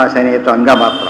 ಶನೇತು ಅಂಗ ಮಾತ್ರ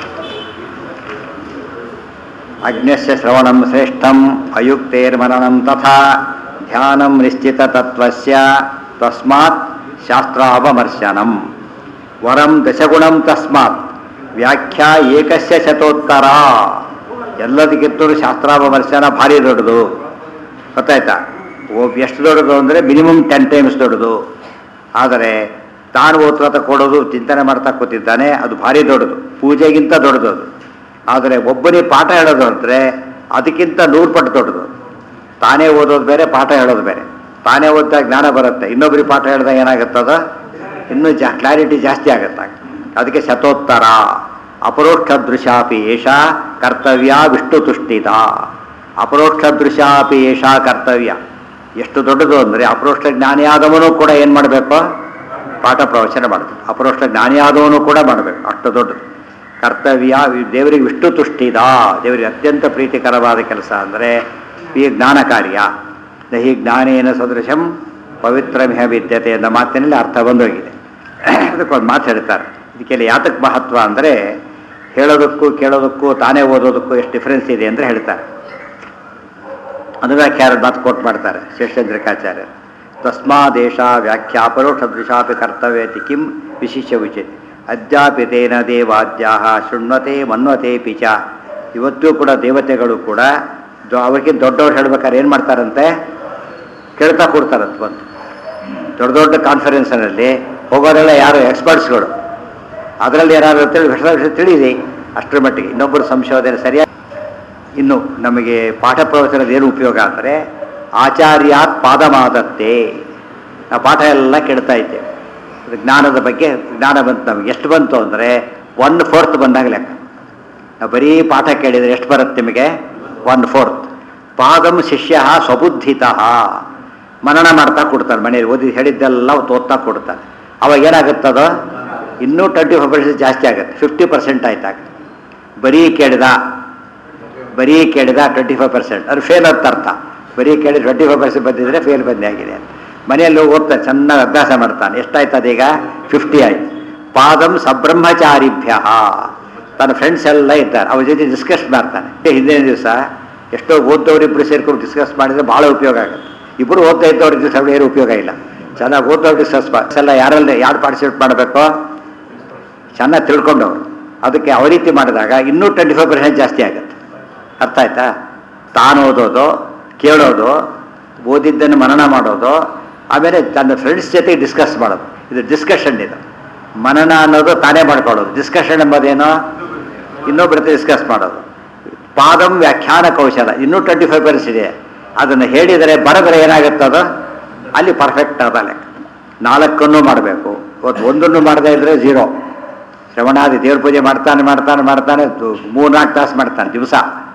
ಅಗ್ನಸ್ಯ ಶ್ರವಣಂ ಶ್ರೇಷ್ಠಂ ಅಯುಕ್ತೇರ್ಮನನಂ ತಥಾ ಧ್ಯಾನಂ ನಿಶ್ಚಿತ ತತ್ವಸ್ಯ ತಸ್ಮಾತ್ ಶಾಸ್ತ್ರಾವಮರ್ಶನಂ ವರಂ ದಶಗುಣಂ ತಸ್ಮಾತ್ ವ್ಯಾಖ್ಯಾ ಏಕಸ್ಯ ಶತೋತ್ತರ ಎಲ್ಲದಕ್ಕಿಂತಲೂ ಶಾಸ್ತ್ರಾವಮರ್ಶನ ಭಾರಿ ದೊಡ್ಡದು ಗೊತ್ತಾಯ್ತಾ ಒಬ್ಬ ಎಷ್ಟು ದೊಡ್ಡದು ಅಂದರೆ ಮಿನಿಮಮ್ ಟೆನ್ ಟೈಮ್ಸ್ ದೊಡ್ಡದು ಆದರೆ ತಾನು ಓದ್ರತ ಕೊಡೋದು ಚಿಂತನೆ ಮಾಡ್ತಾ ಕೂತಿದ್ದಾನೆ ಅದು ಭಾರಿ ದೊಡ್ಡದು ಪೂಜೆಗಿಂತ ದೊಡ್ಡದು ಅದು ಆದರೆ ಒಬ್ಬನಿಗೆ ಪಾಠ ಹೇಳೋದು ಅಂದರೆ ಅದಕ್ಕಿಂತ ನೂರು ಪಟ್ಟು ದೊಡ್ಡದು ತಾನೇ ಓದೋದು ಬೇರೆ ಪಾಠ ಹೇಳೋದು ಬೇರೆ ತಾನೇ ಓದಿದಾಗ ಜ್ಞಾನ ಬರುತ್ತೆ ಇನ್ನೊಬ್ಬರಿಗೆ ಪಾಠ ಹೇಳಿದಾಗ ಏನಾಗುತ್ತದ ಇನ್ನೂ ಜಾ ಕ್ಲಾರಿಟಿ ಜಾಸ್ತಿ ಆಗುತ್ತೆ ಅದಕ್ಕೆ ಶತೋತ್ತರ ಅಪರೋಕ್ಷ ದೃಶಾಪಿ ಏಷಾ ಕರ್ತವ್ಯ ವಿಷ್ಣು ತುಷ್ಟಿತ ಅಪರೋಕ್ಷ ದೃಶಾಪಿ ಏಷಾ ಕರ್ತವ್ಯ ಎಷ್ಟು ದೊಡ್ಡದು ಅಂದರೆ ಅಪರೋಕ್ಷ ಜ್ಞಾನಿಯಾದವನು ಕೂಡ ಏನು ಮಾಡಬೇಕು ಪಾಠ ಪ್ರವಚನ ಮಾಡಬೇಕು ಅಪರೋಕ್ಷ ಜ್ಞಾನಿಯಾದವನು ಕೂಡ ಮಾಡಬೇಕು ಅಷ್ಟು ದೊಡ್ಡದು ಕರ್ತವ್ಯ ದೇವರಿಗೆ ವಿಷ್ಣು ತುಷ್ಟಿದ ದೇವರಿಗೆ ಅತ್ಯಂತ ಪ್ರೀತಿಕರವಾದ ಕೆಲಸ ಅಂದರೆ ಈ ಜ್ಞಾನ ಕಾರ್ಯ ನಹಿ ಜ್ಞಾನೇನ ಸದೃಶಂ ಪವಿತ್ರಮಿಹ ವಿದ್ಯತೆ ಎಂದ ಮಾತಿನಲ್ಲಿ ಅರ್ಥ ಬಂದೋಗಿದೆ ಅದಕ್ಕೊಂದು ಮಾತು ಹೇಳ್ತಾರೆ ಇದಕ್ಕೆಲ್ಲ ಯಾತಕ್ಕೆ ಮಹತ್ವ ಅಂದರೆ ಹೇಳೋದಕ್ಕೂ ಕೇಳೋದಕ್ಕೂ ತಾನೇ ಓದೋದಕ್ಕೂ ಎಷ್ಟು ಡಿಫ್ರೆನ್ಸ್ ಇದೆ ಅಂದರೆ ಹೇಳ್ತಾರೆ ಅನುವ್ಯಾಖ್ಯಾರ ಮಾತು ಕೋಟ್ ಮಾಡ್ತಾರೆ ಶೇಷೇಂದ್ರಿಕಾಚಾರ್ಯ ತಸ್ಮಾದೇಶ ವ್ಯಾಖ್ಯಾ ಪರೋಕ್ಷ ದೃಶಾಪಿ ಕರ್ತವ್ಯತಿ ಕಿಂ ವಿಶಿಷ್ಯ ಉಚಿತ ಅದ್ಯಾಪಿತೇನ ದೇವಾದ್ಯಾ ಶೃಣ್ವತೆ ಮನ್ವತೆ ಪಿಚ ಇವತ್ತೂ ಕೂಡ ದೇವತೆಗಳು ಕೂಡ ದೊ- ಅವ್ರಿಗಿಂತ ದೊಡ್ಡವ್ರು ಹೇಳ್ಬೇಕಾದ್ರೆ ಏನು ಮಾಡ್ತಾರಂತೆ ಕೇಳ್ತಾ ಕೊಡ್ತಾರಂತ ಬಂದು ದೊಡ್ಡ ದೊಡ್ಡ ಕಾನ್ಫರೆನ್ಸ್ನಲ್ಲಿ ಹೋಗೋರೆಲ್ಲ ಯಾರು ಎಕ್ಸ್ಪರ್ಟ್ಸ್ಗಳು ಅದರಲ್ಲಿ ಏನಾದ್ರು ತಿಳಿ ವಿಷಯ ವಿಷಯ ತಿಳಿದಿ ಅಷ್ಟರ ಮಟ್ಟಿಗೆ ಇನ್ನೊಬ್ಬರು ಸಂಶೋಧನೆ ಸರಿಯಾಗಿ ಇನ್ನು ನಮಗೆ ಪಾಠ ಪ್ರವಚನದ ಏನು ಉಪಯೋಗ ಅಂದರೆ ಆಚಾರ್ಯಾತ್ ಪಾದಮಾದತ್ತೆ ನಾವು ಪಾಠ ಎಲ್ಲ ಕೇಳ್ತಾ ಇದ್ದೇವೆ ಇದು ಜ್ಞಾನದ ಬಗ್ಗೆ ಜ್ಞಾನ ಬಂತು ನಮಗೆ ಎಷ್ಟು ಬಂತು ಅಂದರೆ ಒನ್ ಫೋರ್ತ್ ಬಂದಾಗ ಲೆಕ್ಕ ನಾವು ಬರೀ ಪಾಠ ಕೇಳಿದರೆ ಎಷ್ಟು ಬರುತ್ತೆ ನಿಮಗೆ ಒನ್ ಫೋರ್ತ್ ಪಾದಂ ಶಿಷ್ಯ ಸ್ವಬುದ್ಧಿತಃ ಮನನ ಮಾಡ್ತಾ ಕೊಡ್ತಾನೆ ಮನೆಯಲ್ಲಿ ಓದಿ ಹೇಳಿದ್ದೆಲ್ಲ ಅವತ್ತು ಓದ್ತಾ ಕೊಡ್ತಾನೆ ಅವಾಗ ಏನಾಗುತ್ತದ ಇನ್ನೂ ಟ್ವೆಂಟಿ ಫೈವ್ ಪರ್ಸೆಂಟ್ ಜಾಸ್ತಿ ಆಗುತ್ತೆ ಫಿಫ್ಟಿ ಪರ್ಸೆಂಟ್ ಆಯ್ತಾಗ ಬರೀ ಕೇಳಿದ ಬರೀ ಕೇಳಿದ ಟ್ವೆಂಟಿ ಫೈವ್ ಪರ್ಸೆಂಟ್ ಅದು ಫೇಲ್ ಅಂತ ಅರ್ಥ ಬರೀ ಕೇಳಿ ಟ್ವೆಂಟಿ ಫೈವ್ ಪರ್ಸೆಂಟ್ ಬಂದಿದ್ರೆ ಫೇಲ್ ಬಂದೇ ಆಗಿದೆ ಮನೆಯಲ್ಲಿ ಹೋಗಿ ಓದ್ತಾನೆ ಚೆನ್ನಾಗಿ ಅಭ್ಯಾಸ ಮಾಡ್ತಾನೆ ಎಷ್ಟಾಯ್ತು ಅದೀಗ ಫಿಫ್ಟಿ ಆಯ್ತು ಪಾದಂ ಸಬ್ರಹ್ಮಚಾರಿಭ್ಯ ತನ್ನ ಫ್ರೆಂಡ್ಸ್ ಎಲ್ಲ ಇದ್ದಾರೆ ಅವ್ರ ಜೊತೆ ಡಿಸ್ಕಸ್ ಮಾಡ್ತಾನೆ ಏ, ಹಿಂದಿನ ದಿವಸ ಎಷ್ಟೋ ಓದ್ದವ್ರಿಬ್ರು ಸೇರ್ಕೊಂಡು ಡಿಸ್ಕಸ್ ಮಾಡಿದ್ರೆ ಭಾಳ ಉಪಯೋಗ ಆಗುತ್ತೆ ಇಬ್ಬರು ಓದ್ತಾ ಇದ್ದವ್ರ ದಿವಸ ಏನು ಉಪಯೋಗ ಇಲ್ಲ ಚೆನ್ನಾಗಿ ಓದೋರು ಡಿಸ್ಕಸ್ ಎಲ್ಲ ಯಾರಲ್ಲಿ ಯಾರು ಪಾರ್ಟಿಸಿಪೇಟ್ ಮಾಡಬೇಕು ಚೆನ್ನಾಗಿ ತಿಳ್ಕೊಂಡವ್ರು ಅದಕ್ಕೆ ಆ ರೀತಿ ಮಾಡಿದಾಗ ಇನ್ನೂ ಟ್ವೆಂಟಿ ಫೈವ್ ಪರ್ಸೆಂಟ್ ಜಾಸ್ತಿ ಆಗುತ್ತೆ ಅರ್ಥ ಆಯ್ತಾ ತಾನು ಓದೋದು ಕೇಳೋದು ಓದಿದ್ದನ್ನು ಮನನ ಮಾಡೋದು ಆಮೇಲೆ ತನ್ನ ಫ್ರೆಂಡ್ಸ್ ಜೊತೆ ಡಿಸ್ಕಸ್ ಮಾಡೋದು ಇದು ಡಿಸ್ಕಷನ್ ಇದು ಮನನ ಅನ್ನೋದು ತಾನೇ ಮಾಡ್ಕೊಳ್ಳೋದು ಡಿಸ್ಕಷನ್ ಎಂಬುದೇನೋ ಇನ್ನೊಬ್ಬರ ಜೊತೆ ಡಿಸ್ಕಸ್ ಮಾಡೋದು ಪಾದಂ ವ್ಯಾಖ್ಯಾನ ಕೌಶಲ ಇನ್ನೂ ಟ್ವೆಂಟಿ ಫೈವ್ ಪರ್ಸೆಂಟ್ ಇದೆ ಅದನ್ನು ಹೇಳಿದರೆ ಬರೆದರೆ ಏನಾಗುತ್ತದೋ ಅಲ್ಲಿ ಪರ್ಫೆಕ್ಟ್ ಆದ ಲೆಕ್ಕ ನಾಲ್ಕನ್ನು ಮಾಡಬೇಕು ಇವತ್ತು ಒಂದನ್ನು ಮಾಡದೇ ಇದ್ದರೆ ಝೀರೋ ಶ್ರವಣಾದಿ ದೇವ್ರ ಪೂಜೆ ಮಾಡ್ತಾನೆ ಮಾಡ್ತಾನೆ ಮಾಡ್ತಾನೆ ದು- ಮೂರ್ನಾಲ್ಕು ತಾಸು ಮಾಡ್ತಾನೆ ದಿವಸ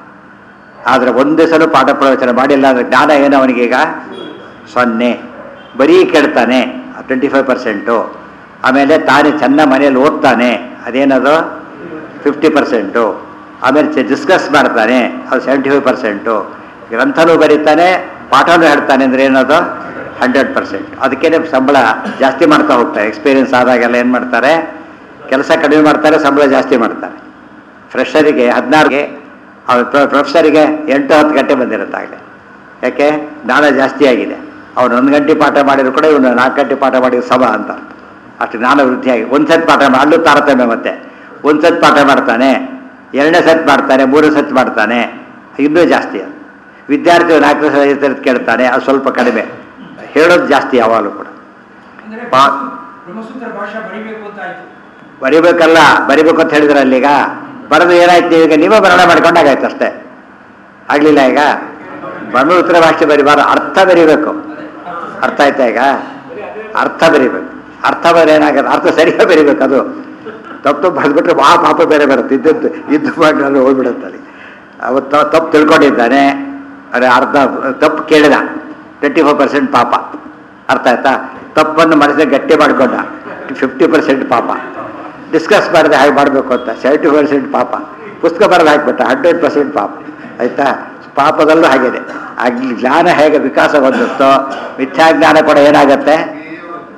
ಆದರೆ ಒಂದೇ ಸಲ ಪಾಠ ಪ್ರವಚನ ಮಾಡಿಲ್ಲ ಅಂದರೆ ಜ್ಞಾನ ಏನು ಅವನಿಗೀಗ ಸೊನ್ನೆ ಬರೀ ಕೇಳ್ತಾನೆ ಟ್ವೆಂಟಿ ಫೈವ್ ಪರ್ಸೆಂಟು ಆಮೇಲೆ ತಾನೇ ಚೆನ್ನ ಮನೆಯಲ್ಲಿ ಓದ್ತಾನೆ ಅದೇನದು ಫಿಫ್ಟಿ ಪರ್ಸೆಂಟು ಆಮೇಲೆ ಡಿಸ್ಕಸ್ ಮಾಡ್ತಾನೆ ಅದು ಸೆವೆಂಟಿ ಫೈವ್ ಪರ್ಸೆಂಟು ಗ್ರಂಥನೂ ಬರೀತಾನೆ ಪಾಠನೂ ಹೇಳ್ತಾನೆ ಅಂದರೆ ಏನದು ಹಂಡ್ರೆಡ್ ಪರ್ಸೆಂಟ್ ಅದಕ್ಕೇನೆ ಸಂಬಳ ಜಾಸ್ತಿ ಮಾಡ್ತಾ ಹೋಗ್ತಾರೆ ಎಕ್ಸ್ಪೀರಿಯನ್ಸ್ ಆದಾಗೆಲ್ಲ ಏನು ಮಾಡ್ತಾರೆ ಕೆಲಸ ಕಡಿಮೆ ಮಾಡ್ತಾರೆ ಸಂಬಳ ಜಾಸ್ತಿ ಮಾಡ್ತಾರೆ ಫ್ರೆಷರಿಗೆ ಹದಿನಾರಿಗೆ ಪ್ರೊಫೆಸರಿಗೆ ಎಂಟು ಹತ್ತು ಗಂಟೆ ಬಂದಿರುತ್ತಾಗಲೇ ಯಾಕೆ ಜ್ಞಾನ ಜಾಸ್ತಿ ಆಗಿದೆ ಅವನು ಒಂದು ಗಂಟೆ ಪಾಠ ಮಾಡಿದ್ರು ಕೂಡ ಇವನು ನಾಲ್ಕು ಗಂಟೆ ಪಾಠ ಮಾಡಿದ ಸಮ ಅಂತ ಅಷ್ಟು ಜ್ಞಾನ ವೃದ್ಧಿಯಾಗಿ ಒಂದು ಸತಿ ಪಾಠ ಮಾಡಲು ತಾರತಮ್ಯ ಮತ್ತೆ ಒಂದು ಸತಿ ಪಾಠ ಮಾಡ್ತಾನೆ ಎರಡನೇ ಸತಿ ಮಾಡ್ತಾನೆ ಮೂರನೇ ಸತಿ ಮಾಡ್ತಾನೆ ಇನ್ನೂ ಜಾಸ್ತಿ ಅದು ವಿದ್ಯಾರ್ಥಿ ನಾಲ್ಕು ಸಲ ಐದು ಸತಿ ಕೇಳ್ತಾನೆ ಅದು ಸ್ವಲ್ಪ ಕಡಿಮೆ ಹೇಳೋದು ಜಾಸ್ತಿ ಯಾವಾಗಲೂ ಕೂಡ ಅಂದ್ರೆ ಪಾ- ಬ್ರಹ್ಮಸೂತ್ರ ಭಾಷೆ ಬರಿಬೇಕು ಅಂತ ಆಯ್ತು ಬರಿಬೇಕಲ್ಲ ಬರಿಬೇಕು ಅಂತ ಹೇಳಿದ್ರೆ ಅಲ್ಲೀಗ ಬರೆದು ಏನಾಯ್ತು ಈಗ ನೀವೇ ಬರಣ ಮಾಡ್ಕೊಂಡಾಗಾಯ್ತು ಅಷ್ಟೇ ಆಗಲಿಲ್ಲ ಈಗ ಬ್ರಹ್ಮಪುತ್ರ ಭಾಷೆ ಬರಿಬಾರ್ದು ಅರ್ಥ ಬರಿಬೇಕು ಅರ್ಥ ಆಯ್ತಾ ಈಗ ಅರ್ಥ ಬರಿಬೇಕು ಅರ್ಥ ಬರೀ ಏನಾಗುತ್ತೆ ಅರ್ಥ ಸರಿಯಾಗಿ ಬರಿಬೇಕು ಅದು ತಪ್ಪು ಬರೆದ್ಬಿಟ್ರೆ ಆ ಪಾಪ ಬೇರೆ ಬರುತ್ತೆ ಇದ್ದದ್ದು ಇದ್ದು ಮಾಡಿ ಹೋಗ್ಬಿಡುತ್ತೆ ಅಲ್ಲಿ ಅವತ್ತು ತಪ್ಪು ತಿಳ್ಕೊಂಡಿದ್ದಾನೆ ಅದೇ ಅರ್ಧ ತಪ್ಪು ಕೇಳಿದ ಟ್ವೆಂಟಿ ಫೈವ್ ಪರ್ಸೆಂಟ್ ಪಾಪ ಅರ್ಥ ಆಯ್ತಾ ತಪ್ಪನ್ನು ಮನಸ್ಸಿಗೆ ಗಟ್ಟಿ ಮಾಡ್ಕೊಂಡ ಫಿಫ್ಟಿ ಪರ್ಸೆಂಟ್ ಪಾಪ ಡಿಸ್ಕಸ್ ಮಾಡಿದೆ ಹಾಗೆ ಮಾಡಬೇಕು ಅಂತ ಸೆವೆಂಟಿ ಪರ್ಸೆಂಟ್ ಪಾಪ ಪುಸ್ತಕ ಬರೆದು ಹಾಕ್ಬಿಟ್ಟ ಹಂಡ್ರೆಡ್ ಪರ್ಸೆಂಟ್ ಪಾಪ ಆಯ್ತಾ ಪಾಪದಲ್ಲೂ ಹಾಗಿದೆ ಆ ಜ್ಞಾನ ಹೇಗೆ ವಿಕಾಸ ಹೊಂದುತ್ತೋ ಮಿಥ್ಯಾಜ್ಞಾನ ಕೂಡ ಏನಾಗತ್ತೆ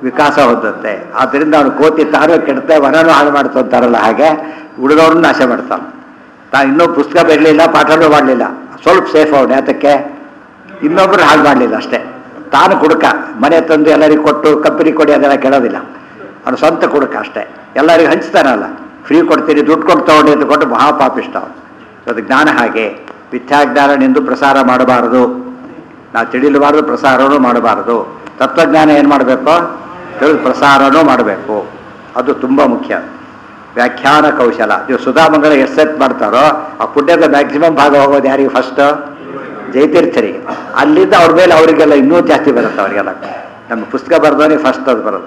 ವಿಕಾಸ ಹೊಂದುತ್ತೆ ಆದ್ದರಿಂದ ಅವನು ಕೋತಿ ತಾನು ಕೆಡುತ್ತೆ ವನನೂ ಹಾಳು ಮಾಡ್ತು ಅಂತಾರಲ್ಲ ಹಾಗೆ ಉಳಿದವ್ರನ್ನ ನಾಶ ಮಾಡ್ತಾನೆ ತಾನು ಇನ್ನೂ ಪುಸ್ತಕ ಬರಲಿಲ್ಲ ಪಾಠನೂ ಮಾಡಲಿಲ್ಲ ಸ್ವಲ್ಪ ಸೇಫ್ ಅವನು ಯಾತಕ್ಕೆ ಇನ್ನೊಬ್ಬರು ಹಾಳು ಮಾಡಲಿಲ್ಲ ಅಷ್ಟೇ ತಾನು ಕುಡುಕ ಮನೆ ತಂದು ಎಲ್ಲರಿಗೂ ಕೊಟ್ಟು ಕಂಪನಿ ಕೊಡಿ ಅದೆಲ್ಲ ಕೇಳೋದಿಲ್ಲ ಅವನು ಸ್ವಂತ ಕುಡುಕ ಅಷ್ಟೇ ಎಲ್ಲರಿಗೂ ಹಂಚ್ತಾನಲ್ಲ ಫ್ರೀ ಕೊಡ್ತೀನಿ ದುಡ್ಡು ಕೊಟ್ಟು ತಗೊಂಡು ಅಂತ ಕೊಟ್ಟು ಮಹಾಪಾಪಿಷ್ಟ ಅವನು ಅದು ಜ್ಞಾನ ಹಾಗೆ ಮಿಥ್ಯಾಜ್ಞಾನನೆಂದು ಪ್ರಸಾರ ಮಾಡಬಾರದು ನಾವು ತಿಳಿಲಬಾರದು ಪ್ರಸಾರನೂ ಮಾಡಬಾರದು ತತ್ವಜ್ಞಾನ ಏನು ಮಾಡಬೇಕು ತಿಳಿದು ಪ್ರಸಾರನೂ ಮಾಡಬೇಕು ಅದು ತುಂಬ ಮುಖ್ಯ ವ್ಯಾಖ್ಯಾನ ಕೌಶಲ ನೀವು ಸುಧಾಮಂಗಲ ಎಷ್ಟು ಸೆಟ್ ಮಾಡ್ತಾರೋ ಆ ಪುಣ್ಯದ ಮ್ಯಾಕ್ಸಿಮಮ್ ಭಾಗ ಹೋಗೋದು ಯಾರಿಗೆ ಫಸ್ಟ್ ಜೈತೀರ್ಥರಿಗೆ ಅಲ್ಲಿಂದ ಅವ್ರ ಮೇಲೆ ಅವರಿಗೆಲ್ಲ ಇನ್ನೂ ಜಾಸ್ತಿ ಬರುತ್ತೆ ಅವರಿಗೆಲ್ಲ ನಮ್ಮ ಪುಸ್ತಕ ಬರೆದವನಿಗೆ ಫಸ್ಟ್ ಅದು ಬರೋದು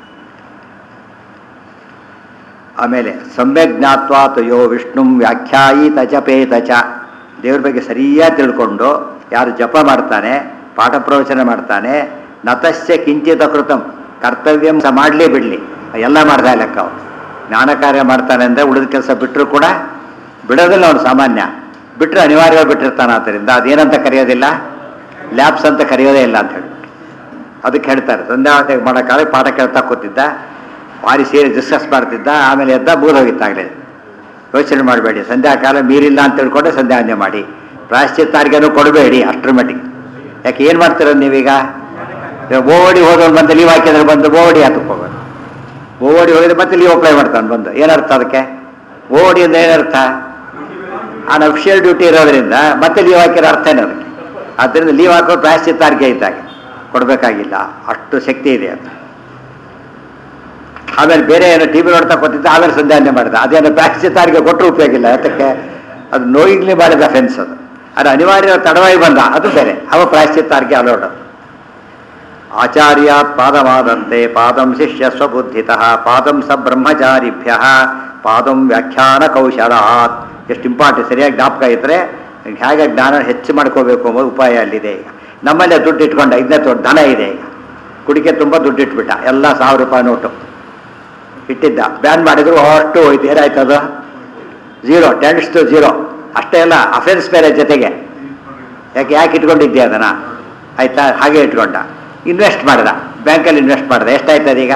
ಆಮೇಲೆ ಸಮ್ಯಕ್ ಜ್ಞಾತ್ವಾತ್ ಯೋ ವಿಷ್ಣು ವ್ಯಾಖ್ಯಾಯಿತ ಜಪೇತ ಚ ದೇವ್ರ ಬಗ್ಗೆ ಸರಿಯಾಗಿ ತಿಳ್ಕೊಂಡು ಯಾರು ಜಪ ಮಾಡ್ತಾನೆ ಪಾಠ ಪ್ರವಚನ ಮಾಡ್ತಾನೆ ನತಸ್ಯ ಕಿಂಚಿತ ಕೃತಂ ಕರ್ತವ್ಯಂ ಸ ಮಾಡಲಿ ಬಿಡಲಿ ಎಲ್ಲ ಮಾಡ್ದ ಲೆಕ್ಕ ಅವನು ಜ್ಞಾನ ಕಾರ್ಯ ಮಾಡ್ತಾನೆ ಅಂದರೆ ಉಳಿದ ಕೆಲಸ ಬಿಟ್ಟರು ಕೂಡ ಬಿಡೋದಿಲ್ಲ ಅವನು ಸಾಮಾನ್ಯ ಬಿಟ್ಟರೆ ಅನಿವಾರ್ಯವಾಗಿ ಬಿಟ್ಟಿರ್ತಾನೆ ಆದ್ದರಿಂದ ಅದೇನಂತ ಕರೆಯೋದಿಲ್ಲ ಲ್ಯಾಬ್ಸ್ ಅಂತ ಕರೆಯೋದೇ ಇಲ್ಲ ಅಂತ ಹೇಳಿ ಅದಕ್ಕೆ ಹೇಳ್ತಾರೆ ಸಂಧ್ಯಾ ಮಾಡೋ ಕಾಲ ಪಾಠ ಕೇಳ್ತಾ ಕೂತಿದ್ದ ಭಾರಿ ಸೇರಿ ಡಿಸ್ಕಸ್ ಮಾಡ್ತಿದ್ದ ಆಮೇಲೆ ಎದ್ದ ಹೋಗಿತ್ತಾಗಲೇ ಯೋಚನೆ ಮಾಡಬೇಡಿ ಸಂಧ್ಯಾಕಾಲ ಮೀರಿಲ್ಲ ಅಂತ ತಿಳ್ಕೊಂಡೆ ಸಂಧ್ಯಾವಂದನೆ ಮಾಡಿ ಪ್ರಾಶ್ಚಿತ್ತಾರ್ಗೇನು ಕೊಡಬೇಡಿ ಅಷ್ಟರ ಮಟ್ಟಿಗೆ ಯಾಕೆ ಏನು ಮಾಡ್ತೀರ ನೀವೀಗ ಇವಾಗ ಓಡಿ ಹೋದವ್ನು ಬಂದು ಲೀವ್ ಹಾಕಿದ್ರೆ ಬಂದು ಓಡಿ ಹತ್ತಕ್ಕೆ ಹೋಗೋದು ಓಡಿ ಹೋಗಿದ್ರೆ ಮತ್ತೆ ಲೀವ್ ಅಪ್ಲೈ ಮಾಡ್ತಾನೆ ಬಂದು ಏನರ್ಥ ಅದಕ್ಕೆ ಓಡಿ ಅಂದ್ರೆ ಏನರ್ಥ ಆ ಅಫಿಷಿಯಲ್ ಡ್ಯೂಟಿ ಇರೋದ್ರಿಂದ ಮತ್ತೆ ಲೀವ್ ಹಾಕಿರೋ ಅರ್ಥ ಏನು ಅದಕ್ಕೆ ಆದ್ದರಿಂದ ಲೀವ್ ಹಾಕೋ ಪ್ರಾಶ್ಚಿತ್ತಾರ್ಗೆ ಇದ್ದಾಗ ಕೊಡಬೇಕಾಗಿಲ್ಲ ಅಷ್ಟು ಶಕ್ತಿ ಇದೆ ಅಂತ ಆಮೇಲೆ ಬೇರೆ ಏನೋ ಟಿ ವಿ ನೋಡ್ತಾ ಕೂತಿದ್ದ ಆಮೇಲೆ ಸಂಧಾನ ಮಾಡಿದ ಅದೇನೋ ಪ್ರಾಶ್ಚಿತ್ತಾರಿಗೆ ಕೊಟ್ಟರು ಉಪಯೋಗ ಇಲ್ಲ ಯಾತಕ್ಕೆ ಅದು ನೋಯಿಗ್ಲಿ ಮಾಡಿದ ಫೆನ್ಸ್ ಅದು ಅದು ಅನಿವಾರ್ಯ ತಡವಾಗಿ ಬಂದ ಅದು ಬೇರೆ ಅವ ಪ್ರಾಶ್ಚಿತ್ತಾರ್ಗೆ ಅಲೋಡ್ ಆಚಾರ್ಯಾತ್ ಪಾದವಾದಂತೆ ಪಾದಂ ಶಿಷ್ಯ ಸ್ವಬುದ್ಧಿತಃ ಪಾದಂ ಸ ಬ್ರಹ್ಮಚಾರಿಭ್ಯ ಪಾದಂ ವ್ಯಾಖ್ಯಾನ ಕೌಶಲಾತ್ ಎಷ್ಟು ಇಂಪಾರ್ಟೆಂಟ್ ಸರಿಯಾಗಿ ಜ್ಞಾಪಕ ಇದ್ದರೆ ಹೇಗೆ ಜ್ಞಾನ ಹೆಚ್ಚು ಮಾಡ್ಕೋಬೇಕು ಅನ್ನೋ ಉಪಾಯ ಅಲ್ಲಿದೆ ಈಗ ನಮ್ಮಲ್ಲೇ ದುಡ್ಡು ಇಟ್ಕೊಂಡ ಇದನ್ನ ದೊಡ್ಡ ಧನ ಇದೆ ಈಗ ಕುಡಿಕೆ ತುಂಬ ದುಡ್ಡು ಇಟ್ಬಿಟ್ಟ ಎಲ್ಲ ಸಾವಿರ ರೂಪಾಯಿ ನೋಟು ಇಟ್ಟಿದ್ದ ಬ್ಯಾನ್ ಮಾಡಿದ್ರು ಅಷ್ಟು ಹೋಯ್ತು ಏನಾಯ್ತು ಅದು ಝೀರೋ ಟೆನ್ಸ್ ಟು ಝೀರೋ ಅಷ್ಟೇ ಅಲ್ಲ ಅಫೆನ್ಸ್ ಬೇರೆ ಜೊತೆಗೆ ಯಾಕೆ ಯಾಕೆ ಇಟ್ಕೊಂಡಿದ್ದೆ ಅದನ್ನ ಆಯ್ತಾ ಹಾಗೆ ಇಟ್ಕೊಂಡ ಇನ್ವೆಸ್ಟ್ ಮಾಡ್ದ ಬ್ಯಾಂಕಲ್ಲಿ ಇನ್ವೆಸ್ಟ್ ಮಾಡ್ದ ಎಷ್ಟಾಯ್ತದ ಈಗ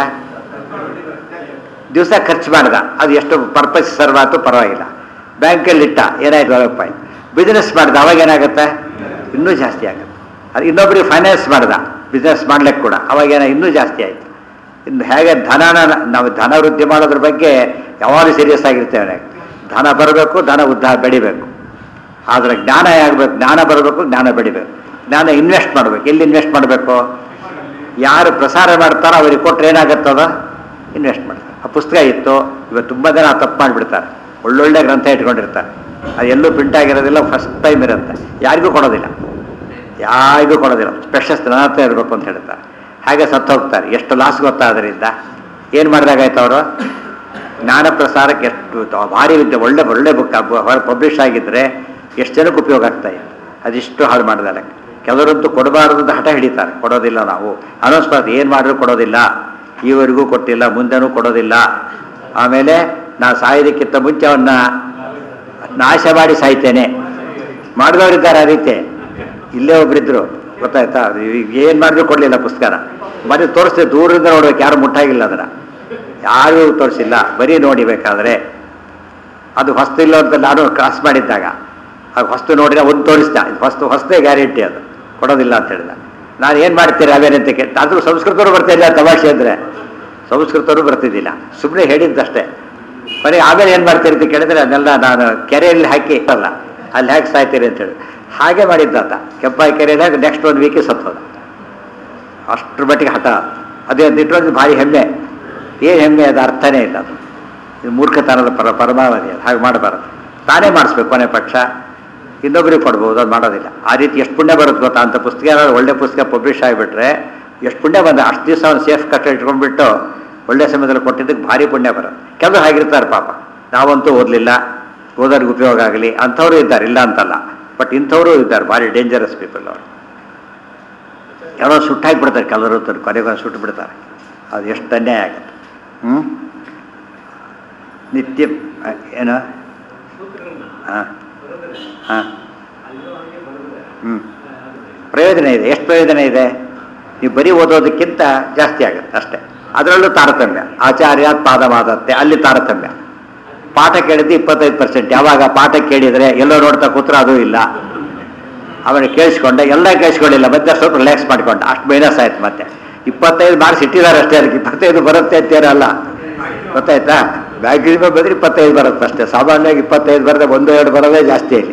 ದಿವಸ ಖರ್ಚು ಮಾಡ್ದ ಅದು ಎಷ್ಟು ಪರ್ಪಸ್ ಸರ್ವ್ ಆಯ್ತು ಪರವಾಗಿಲ್ಲ ಬ್ಯಾಂಕಲ್ಲಿ ಇಟ್ಟ ಏನಾಯ್ತು ನೂರು ರೂಪಾಯಿ ಬಿಸ್ನೆಸ್ ಮಾಡ್ದ ಅವಾಗ ಏನಾಗುತ್ತೆ ಇನ್ನೂ ಜಾಸ್ತಿ ಆಗುತ್ತೆ ಅದು ಇನ್ನೊಬ್ರಿಗೆ ಫೈನಾನ್ಸ್ ಮಾಡ್ದ ಬಿಸ್ನೆಸ್ ಮಾಡ್ಲಿಕ್ಕೆ ಕೂಡ ಅವಾಗ ಏನೋ ಇನ್ನೂ ಜಾಸ್ತಿ ಆಯಿತು ಇನ್ನು ಹೇಗೆ ಧನನ ನಾವು ಧನ ವೃದ್ಧಿ ಮಾಡೋದ್ರ ಬಗ್ಗೆ ಯಾವಾಗಲೂ ಸೀರಿಯಸ್ ಆಗಿರ್ತೇವೆ ಧನ ಬರಬೇಕು ಧನ ಉದ್ಧಾರ ಬೆಳಿಬೇಕು ಆದರೆ ಜ್ಞಾನ ಆಗಬೇಕು ಜ್ಞಾನ ಬರಬೇಕು ಜ್ಞಾನ ಬೆಳಿಬೇಕು ಜ್ಞಾನ ಇನ್ವೆಸ್ಟ್ ಮಾಡಬೇಕು ಎಲ್ಲಿ ಇನ್ವೆಸ್ಟ್ ಮಾಡಬೇಕು ಯಾರು ಪ್ರಸಾರ ಮಾಡ್ತಾರೋ ಅವ್ರಿಗೆ ಕೊಟ್ಟರೆ ಏನಾಗುತ್ತದ ಇನ್ವೆಸ್ಟ್ ಮಾಡ್ತಾರೆ ಆ ಪುಸ್ತಕ ಇತ್ತು ಇವತ್ತು ತುಂಬ ಜನ ತಪ್ಪು ಮಾಡಿಬಿಡ್ತಾರೆ ಒಳ್ಳೊಳ್ಳೆ ಗ್ರಂಥ ಇಟ್ಕೊಂಡಿರ್ತಾರೆ ಅದು ಎಲ್ಲೂ ಪ್ರಿಂಟ್ ಆಗಿರೋದಿಲ್ಲ ಫಸ್ಟ್ ಟೈಮ್ ಇರುತ್ತೆ ಯಾರಿಗೂ ಕೊಡೋದಿಲ್ಲ ಯಾರಿಗೂ ಕೊಡೋದಿಲ್ಲ ಪ್ರಶಸ್ತಿ ನನ್ನ ಹತ್ರ ಇರಬೇಕು ಅಂತ ಹೇಳ್ತಾರೆ ಹಾಗೆ ಸತ್ತು ಹೋಗ್ತಾರೆ ಎಷ್ಟು ಲಾಸ್ ಗೊತ್ತಾ ಅದರಿಂದ ಏನು ಮಾಡಿದಾಗಾಯ್ತು ಅವರು ಜ್ಞಾನ ಪ್ರಸಾರಕ್ಕೆ ಎಷ್ಟು ತ- ಭಾರಿ ವಿದ್ಯೆ ಒಳ್ಳೆ ಒಳ್ಳೆ ಬುಕ್ ಪಬ್ಲಿಷ್ ಆಗಿದ್ದರೆ ಎಷ್ಟು ಜನಕ್ಕೆ ಉಪಯೋಗ ಆಗ್ತಾ ಇತ್ತು ಅದಿಷ್ಟು ಹಾಳು ಮಾಡಿದಾರೆ ಕೆಲವರಂತೂ ಕೊಡಬಾರದು ಅಂತ ಹಠ ಹಿಡಿತಾರೆ ಕೊಡೋದಿಲ್ಲ ನಾವು ಅನೌನ್ಸ್ ಮಾಡ್ತೀವಿ ಏನು ಮಾಡಿದ್ರು ಕೊಡೋದಿಲ್ಲ ಈವರೆಗೂ ಕೊಟ್ಟಿಲ್ಲ ಮುಂದೆನೂ ಕೊಡೋದಿಲ್ಲ ಆಮೇಲೆ ನಾ ಸಾಯೋದಕ್ಕಿಂತ ಮುಂಚೆ ಅವನ್ನ ನಾಶ ಮಾಡಿ ಸಾಯ್ತೇನೆ ಮಾಡಿದವರಿದ್ದಾರೆ ಆ ರೀತಿ ಇಲ್ಲೇ ಒಬ್ರಿದ್ರು ಗೊತ್ತಾಯ್ತಾ ಏನು ಮಾಡಿದ್ರು ಕೊಡಲಿಲ್ಲ ಪುಸ್ತಕನ ಬರೀ ತೋರಿಸ್ತೀವಿ ದೂರದಿಂದ ನೋಡ್ಬೇಕು ಯಾರು ಮುಟ್ಟಾಗಿಲ್ಲ ಅದನ್ನ ಯಾರೂ ತೋರಿಸಿಲ್ಲ ಬರೀ ನೋಡಿಬೇಕಾದ್ರೆ ಅದು ಹೊಸ್ತು ಇಲ್ಲ ಅಂತ ನಾನು ಕ್ರಾಸ್ ಮಾಡಿದ್ದಾಗ ಅದು ಹೊಸ್ತು ನೋಡಿದ್ರೆ ಒಂದು ತೋರಿಸ್ದ ಇದು ಹೊಸ್ತು ಹೊಸ್ತೇ ಗ್ಯಾರಂಟಿ ಅದು ಕೊಡೋದಿಲ್ಲ ಅಂತ ಹೇಳಿದ ನಾನು ಏನು ಮಾಡ್ತೀರಿ ಅವೇನಂತ ಕೇಳಿ ಆದರೂ ಸಂಸ್ಕೃತರು ಬರ್ತಿಲ್ಲ ತಮಾಷೆ ಅಂದರೆ ಸಂಸ್ಕೃತರು ಬರ್ತಿದ್ದಿಲ್ಲ ಸುಮ್ಮನೆ ಹೇಳಿದ್ದಷ್ಟೇ ಕೊನೆಗೆ ಆಮೇಲೆ ಏನು ಮಾಡ್ತೀರಿ ಅಂತ ಕೇಳಿದ್ರೆ ಅದನ್ನೆಲ್ಲ ನಾನು ಕೆರೆಯಲ್ಲಿ ಹಾಕಿ ಅಲ್ಲ ಅಲ್ಲಿ ಹಾಕಿ ಸಾಯ್ತೀರಿ ಅಂತೇಳಿ ಹಾಗೆ ಮಾಡಿದ್ದಾತ ಕೆಂಪಾಯಿ ಕೆರೆಯಲ್ಲಿ ನೆಕ್ಸ್ಟ್ ಒಂದು ವೀಕಿಗೆ ಸತ್ತೋದ ಅಷ್ಟ್ರ ಮಟ್ಟಿಗೆ ಹಠ ಅದೇ ಇಟ್ಟರೆ ಭಾರಿ ಹೆಮ್ಮೆ ಏನು ಹೆಮ್ಮೆ ಅದು ಅರ್ಥನೇ ಇಲ್ಲ ಅದು ಇದು ಮೂರ್ಖತನದ ಪರ ಪರಮಾವಧಿ ಅದು ಹಾಗೆ ಮಾಡಬಾರದು ತಾನೇ ಮಾಡಿಸ್ಬೇಕು ಕೊನೆ ಪಕ್ಷ ಇನ್ನೊಬ್ರಿಗೆ ಕೊಡ್ಬೋದು ಅದು ಮಾಡೋದಿಲ್ಲ ಆ ರೀತಿ ಎಷ್ಟು ಪುಣ್ಯ ಬರುತ್ತೆ ಗೊತ್ತಾ ಅಂತ ಪುಸ್ತಕ ಏನಾದ್ರು ಒಳ್ಳೆ ಪುಸ್ತಕ ಪಬ್ಲಿಷ್ ಆಗಿಬಿಟ್ರೆ ಎಷ್ಟು ಪುಣ್ಯ ಬಂದ ಅಷ್ಟು ದಿವಸ ಅವ್ನು ಸೇಫ್ ಕಟ್ಟ ಇಟ್ಕೊಂಡ್ಬಿಟ್ಟು ಒಳ್ಳೆ ಸಮಯದಲ್ಲಿ ಕೊಟ್ಟಿದ್ದಕ್ಕೆ ಭಾರಿ ಪುಣ್ಯ ಬರುತ್ತೆ ಕೆಲವರು ಹಾಗಿರ್ತಾರೆ ಪಾಪ ನಾವಂತೂ ಓದಲಿಲ್ಲ ಓದೋರಿಗೆ ಉಪಯೋಗ ಆಗಲಿ ಅಂಥವರು ಇದ್ದಾರೆ ಇಲ್ಲ ಅಂತಲ್ಲ ಬಟ್ ಇಂಥವರು ಇದ್ದಾರೆ ಭಾರಿ ಡೇಂಜರಸ್ ಪೀಪಲ್ ಅವರು ಕೆಲವರು ಸುಟ್ಟಾಕಿ ಬಿಡ್ತಾರೆ ಕೆಲವರು ತ- ಕೊನೆಗೆ ಸುಟ್ಟು ಬಿಡ್ತಾರೆ ಅದು ಎಷ್ಟು ಅನ್ಯಾಯ ಆಗುತ್ತೆ ಹ್ಞೂ ನಿತ್ಯ ಆ, ಏನು ಹಾಂ ಹಾಂ ಹ್ಞೂ ಪ್ರಯೋಜನ ಇದೆ ಎಷ್ಟು ಪ್ರಯೋಜನ ಇದೆ ನೀವು ಬರೀ ಓದೋದಕ್ಕಿಂತ ಜಾಸ್ತಿ ಆಗುತ್ತೆ ಅಷ್ಟೇ ಅದರಲ್ಲೂ ತಾರತಮ್ಯ ಆಚಾರ್ಯ ಪಾದವಾದತ್ತೆ ಅಲ್ಲಿ ತಾರತಮ್ಯ ಪಾಠ ಕೇಳಿದ್ದು ಇಪ್ಪತ್ತೈದು ಪರ್ಸೆಂಟ್ ಯಾವಾಗ ಪಾಠ ಕೇಳಿದರೆ ಎಲ್ಲೋ ನೋಡ್ತಾ ಕೂತ್ರ ಅದು ಇಲ್ಲ ಅವನು ಕೇಳಿಸ್ಕೊಂಡೆ ಎಲ್ಲ ಕೇಳಿಸ್ಕೊಳ್ಳಿಲ್ಲ ಮತ್ತೆ ಸ್ವಲ್ಪ ರಿಲ್ಯಾಕ್ಸ್ ಮಾಡ್ಕೊಂಡ ಅಷ್ಟು ಮೈನಸ್ ಆಯ್ತು ಮತ್ತೆ ಇಪ್ಪತ್ತೈದು ಮಾರ್ಕ್ಸ್ ಇಟ್ಟಿದ್ದಾರೆ ಅಷ್ಟೇ ಅದಕ್ಕೆ ಇಪ್ಪತ್ತೈದು ಬರುತ್ತೆ ಅಂತೇನಲ್ಲ ಗೊತ್ತಾಯ್ತಾ ಮ್ಯಾಕ್ಸಿಮಮ್ ಬಂದ್ರೆ ಇಪ್ಪತ್ತೈದು ಬರುತ್ತೆ ಅಷ್ಟೇ ಸಾಮಾನ್ಯವಾಗಿ ಇಪ್ಪತ್ತೈದು ಬರದೆ ಒಂದು ಎರಡು ಬರೋದೇ ಜಾಸ್ತಿ ಇಲ್ಲಿ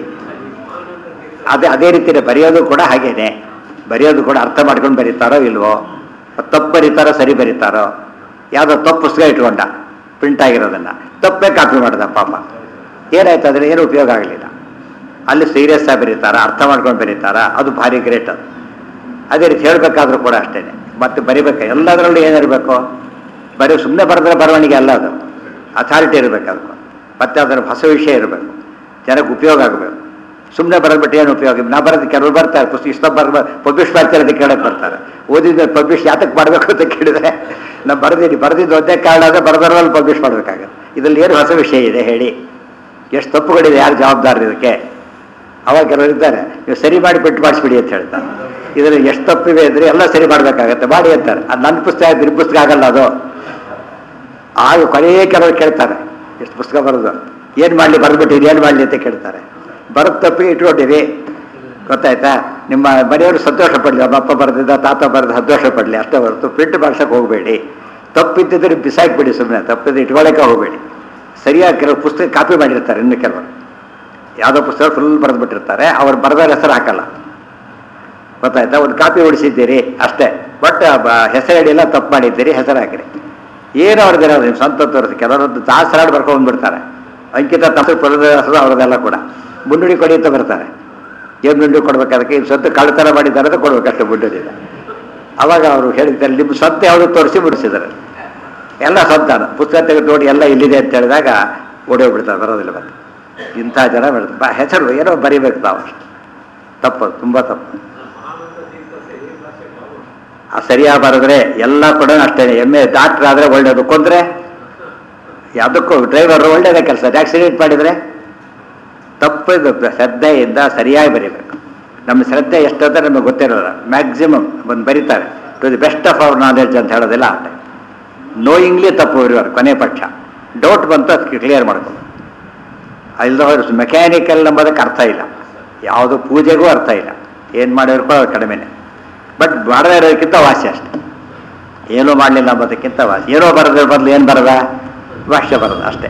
ಅದೇ ಅದೇ ರೀತಿಯೇ ಬರೆಯೋದು ಕೂಡ ಹಾಗೇನೆ ಬರೆಯೋದು ಕೂಡ ಅರ್ಥ ಮಾಡ್ಕೊಂಡು ಬರೀತಾರೋ ಇಲ್ವೋ ತಪ್ಪು ಬರೀತಾರೋ ಸರಿ ಬರೀತಾರೋ ಯಾವುದೋ ತಪ್ಪು ಪುಸ್ತಕ ಇಟ್ಕೊಂಡ ಪ್ರಿಂಟ್ ಆಗಿರೋದನ್ನ ತಪ್ಪೇ ಕಾಪಿ ಮಾಡ್ದ ಪಾಪ ಏನಾಯ್ತು ಅದ್ರ ಏನು ಉಪಯೋಗ ಆಗಲಿಲ್ಲ ಅಲ್ಲಿ ಸೀರಿಯಸ್ ಆಗಿ ಬರೀತಾರ ಅರ್ಥ ಮಾಡ್ಕೊಂಡು ಬರೀತಾರ ಅದು ಭಾರಿ ಗ್ರೇಟ್ ಅದು ಅದೇ ರೀತಿ ಹೇಳಬೇಕಾದ್ರೂ ಕೂಡ ಅಷ್ಟೇ ಮತ್ತೆ ಬರಿಬೇಕು ಎಲ್ಲದರಲ್ಲೂ ಏನಿರಬೇಕು ಬರೀ ಸುಮ್ಮನೆ ಬರೆದ್ರೆ ಬರವಣಿಗೆ ಅಲ್ಲ ಅದು ಅಥಾರಿಟಿ ಇರಬೇಕು ಅದಕ್ಕೆ ಮತ್ತೆ ಅದರ ಹೊಸ ವಿಷಯ ಇರಬೇಕು ಜನಕ್ಕೆ ಉಪಯೋಗ ಆಗಬೇಕು ಸುಮ್ಮನೆ ಬರೆದ್ಬಿಟ್ಟು ಏನು ಉಪಯೋಗ ನಾ ಬರೋದು ಕೆಲವರು ಬರ್ತಾರೆ ಪುಸ್ತಕ ಇಷ್ಟ ಬರ ಪಬ್ಲಿಷ್ ಮಾಡ್ತಾರೆ ಅಂತ ಕೇಳಕ್ಕೆ ಬರ್ತಾರೆ ಓದಿದ್ರೆ ಪಬ್ಲಿಷ್ ಯಾತಕ್ಕೆ ಮಾಡಬೇಕು ಅಂತ ಕೇಳಿದ್ರೆ ನಾನು ಬರೆದಿದ್ದೀನಿ ಬರೆದಿದ್ದು ಒಂದೇ ಕಾರಣ ಆದರೆ ಬರೆದರಲ್ಲಿ ಪಬ್ಲಿಷ್ ಮಾಡಬೇಕಾಗುತ್ತೆ ಇದರಲ್ಲಿ ಏನು ಹೊಸ ವಿಷಯ ಇದೆ ಹೇಳಿ ಎಷ್ಟು ತಪ್ಪುಗಳಿದೆ ಯಾರು ಜವಾಬ್ದಾರ ಇದಕ್ಕೆ ಅವಾಗ ಕೆಲವರು ಇದ್ದಾರೆ ನೀವು ಸರಿ ಮಾಡಿ ಬಿಟ್ಟು ಮಾಡಿಸ್ಬಿಡಿ ಅಂತ ಹೇಳ್ತಾರೆ ಇದರಲ್ಲಿ ಎಷ್ಟು ತಪ್ಪಿವೆ ಅಂದರೆ ಎಲ್ಲ ಸರಿ ಮಾಡಬೇಕಾಗತ್ತೆ ಮಾಡಿ ಅಂತಾರೆ ಅದು ನನ್ನ ಪುಸ್ತಕ ನಿಮ್ಮ ಪುಸ್ತಕ ಆಗಲ್ಲ ಅದು ಆಗ ಕೊನೆಯೇ ಕೆಲವರು ಕೇಳ್ತಾರೆ ಎಷ್ಟು ಪುಸ್ತಕ ಬರೋದು ಏನು ಮಾಡಲಿ ಬರೆದ್ಬಿಟ್ಟಿರಿ ಏನು ಮಾಡಲಿ ಅಂತ ಕೇಳ್ತಾರೆ ಬರೋದು ತಪ್ಪಿಗೆ ಇಟ್ಕೊಂಡಿರಿ ಗೊತ್ತಾಯ್ತಾ ನಿಮ್ಮ ಮನೆಯವರು ಸಂತೋಷ ಪಡಲಿ ನಮ್ಮ ಅಪ್ಪ ಬರೆದಿದ್ದ ತಾತ ಬರೆದ ಸಂತೋಷ ಪಡಲಿ ಅಷ್ಟೇ ಹೊರತು ಪ್ರಿಂಟ್ ಮಾಡ್ಸಕ್ಕೆ ಹೋಗಬೇಡಿ ತಪ್ಪಿದ್ದಿದ್ರೆ ಬಿಸಾಕ್ಬಿಡಿ ಸುಮ್ಮನೆ ತಪ್ಪಿದ್ದು ಇಟ್ಕೊಳ್ಳೋಕೆ ಹೋಗಬೇಡಿ ಸರಿಯಾಗಿ ಕೆಲವು ಪುಸ್ತಕ ಕಾಪಿ ಮಾಡಿರ್ತಾರೆ ಇನ್ನು ಕೆಲವರು ಯಾವುದೋ ಪುಸ್ತಕ ಫುಲ್ ಬರೆದ್ಬಿಟ್ಟಿರ್ತಾರೆ ಅವ್ರು ಬರೆದ ಹೆಸರು ಹಾಕಲ್ಲ ಗೊತ್ತಾಯ್ತಾ ಒಂದು ಕಾಪಿ ಉಡಿಸಿದ್ದೀರಿ ಅಷ್ಟೇ ಬಟ್ ಹೆಸರು ಹಿಡಿಯಲ್ಲ ತಪ್ಪು ಮಾಡಿದ್ದೀರಿ ಹೆಸರು ಹಾಕಿರಿ ಏನು ಅವ್ರದ್ದಿರೋ ನಿಮ್ಮ ಸ್ವಂತ ತೋರಿಸಿ ಕೆಲವರದ್ದು ದಾಸರಾಡ್ ಬರ್ಕೊಂಡ್ಬಿಡ್ತಾರೆ ಅಂಕಿತ ತಪ್ಪು ಪಡೆದ ಹೆಸರು ಅವ್ರದ್ದೆಲ್ಲ ಕೂಡ ಮುನ್ನುಡಿ ಕೊಡಿ ಅಂತ ಬರ್ತಾರೆ ಏನು ಮುನ್ನುಡಿ ಕೊಡ್ಬೇಕು ಅದಕ್ಕೆ ಇದು ಸ್ವಂತ ಕಳ್ಳತನ ಮಾಡಿದ್ದಾರೆ ಅಂತ ಕೊಡ್ಬೇಕಷ್ಟೇ ಮುನ್ನುಡಿನ ಅವಾಗ ಅವರು ಹೇಳಿದ್ದಾರೆ ನಿಮ್ಮ ಸ್ವಂತ ಯಾವುದು ತೋರಿಸಿ ಬಿಡಿಸಿದ್ದಾರೆ ಎಲ್ಲ ಸ್ವಂತನ ಪುಸ್ತಕ ತೆಗೆದು ನೋಡಿ ಎಲ್ಲ ಇಲ್ಲಿದೆ ಅಂತ ಹೇಳಿದಾಗ ಓಡೋಗ್ಬಿಡ್ತಾರೆ ಬರೋದಿಲ್ಲ ಮತ್ತೆ ಇಂಥ ಜನ ಬೆಳೆದು ಬಾ ಹೆಸರು ಏನೋ ಬರಿಬೇಕು ನಾವು ಅಷ್ಟೆ ತಪ್ಪು ತುಂಬ ತಪ್ಪು ಆ ಸರಿಯಾಗಿ ಬರೆದ್ರೆ ಎಲ್ಲ ಕೂಡ ಅಷ್ಟೇ ಎಮ್ಮೆ ಡಾಕ್ಟರ್ ಆದರೆ ಒಳ್ಳೇದು ಕೊಂದ್ರೆ ಯಾವುದಕ್ಕೂ ಡ್ರೈವರ್ ಒಳ್ಳೇದೇ ಕೆಲಸ ಆಕ್ಸಿಡೆಂಟ್ ಮಾಡಿದರೆ ತಪ್ಪಿದು ಶ್ರದ್ಧೆಯಿಂದ ಸರಿಯಾಗಿ ಬರೀಬೇಕು ನಮ್ಮ ಶ್ರದ್ಧೆ ಎಷ್ಟಂತ ನಮಗೆ ಗೊತ್ತಿರೋಲ್ಲ ಮ್ಯಾಕ್ಸಿಮಮ್ ಒಂದು ಬರೀತಾರೆ to the best of our knowledge ಅಂತ ಹೇಳೋದಿಲ್ಲ ಆಟ ನೋಯಿಂಗ್ಲಿ ತಪ್ಪು ಬರೆಯೋರು ಕೊನೆ ಪಕ್ಷ ಡೌಟ್ ಬಂತು ಅದಕ್ಕೆ ಕ್ಲಿಯರ್ ಮಾಡ್ಕೊಂಡು ಇಲ್ಲದ ಹೋದ್ರೆ ಮೆಕ್ಯಾನಿಕಲ್ ನಂಬೋದಕ್ಕೆ ಅರ್ಥ ಇಲ್ಲ ಯಾವುದು ಪೂಜೆಗೂ ಅರ್ಥ ಇಲ್ಲ ಏನು ಮಾಡಿದ್ರು ಕೂಡ ಅದು ಕಡಿಮೆನೆ ಬಟ್ ಮಾಡದೇ ಇರೋದಕ್ಕಿಂತ ವಾಸಿ ಅಷ್ಟೆ ಏನೂ ಮಾಡಲಿಲ್ಲ ಅಂಬೋದಕ್ಕಿಂತ ವಾಸಿ ಏನೋ ಬರೋದ್ರ ಬದಲು ಏನು ಬರದ ಭಾಷ್ಯ ಬರೋದು ಅಷ್ಟೇ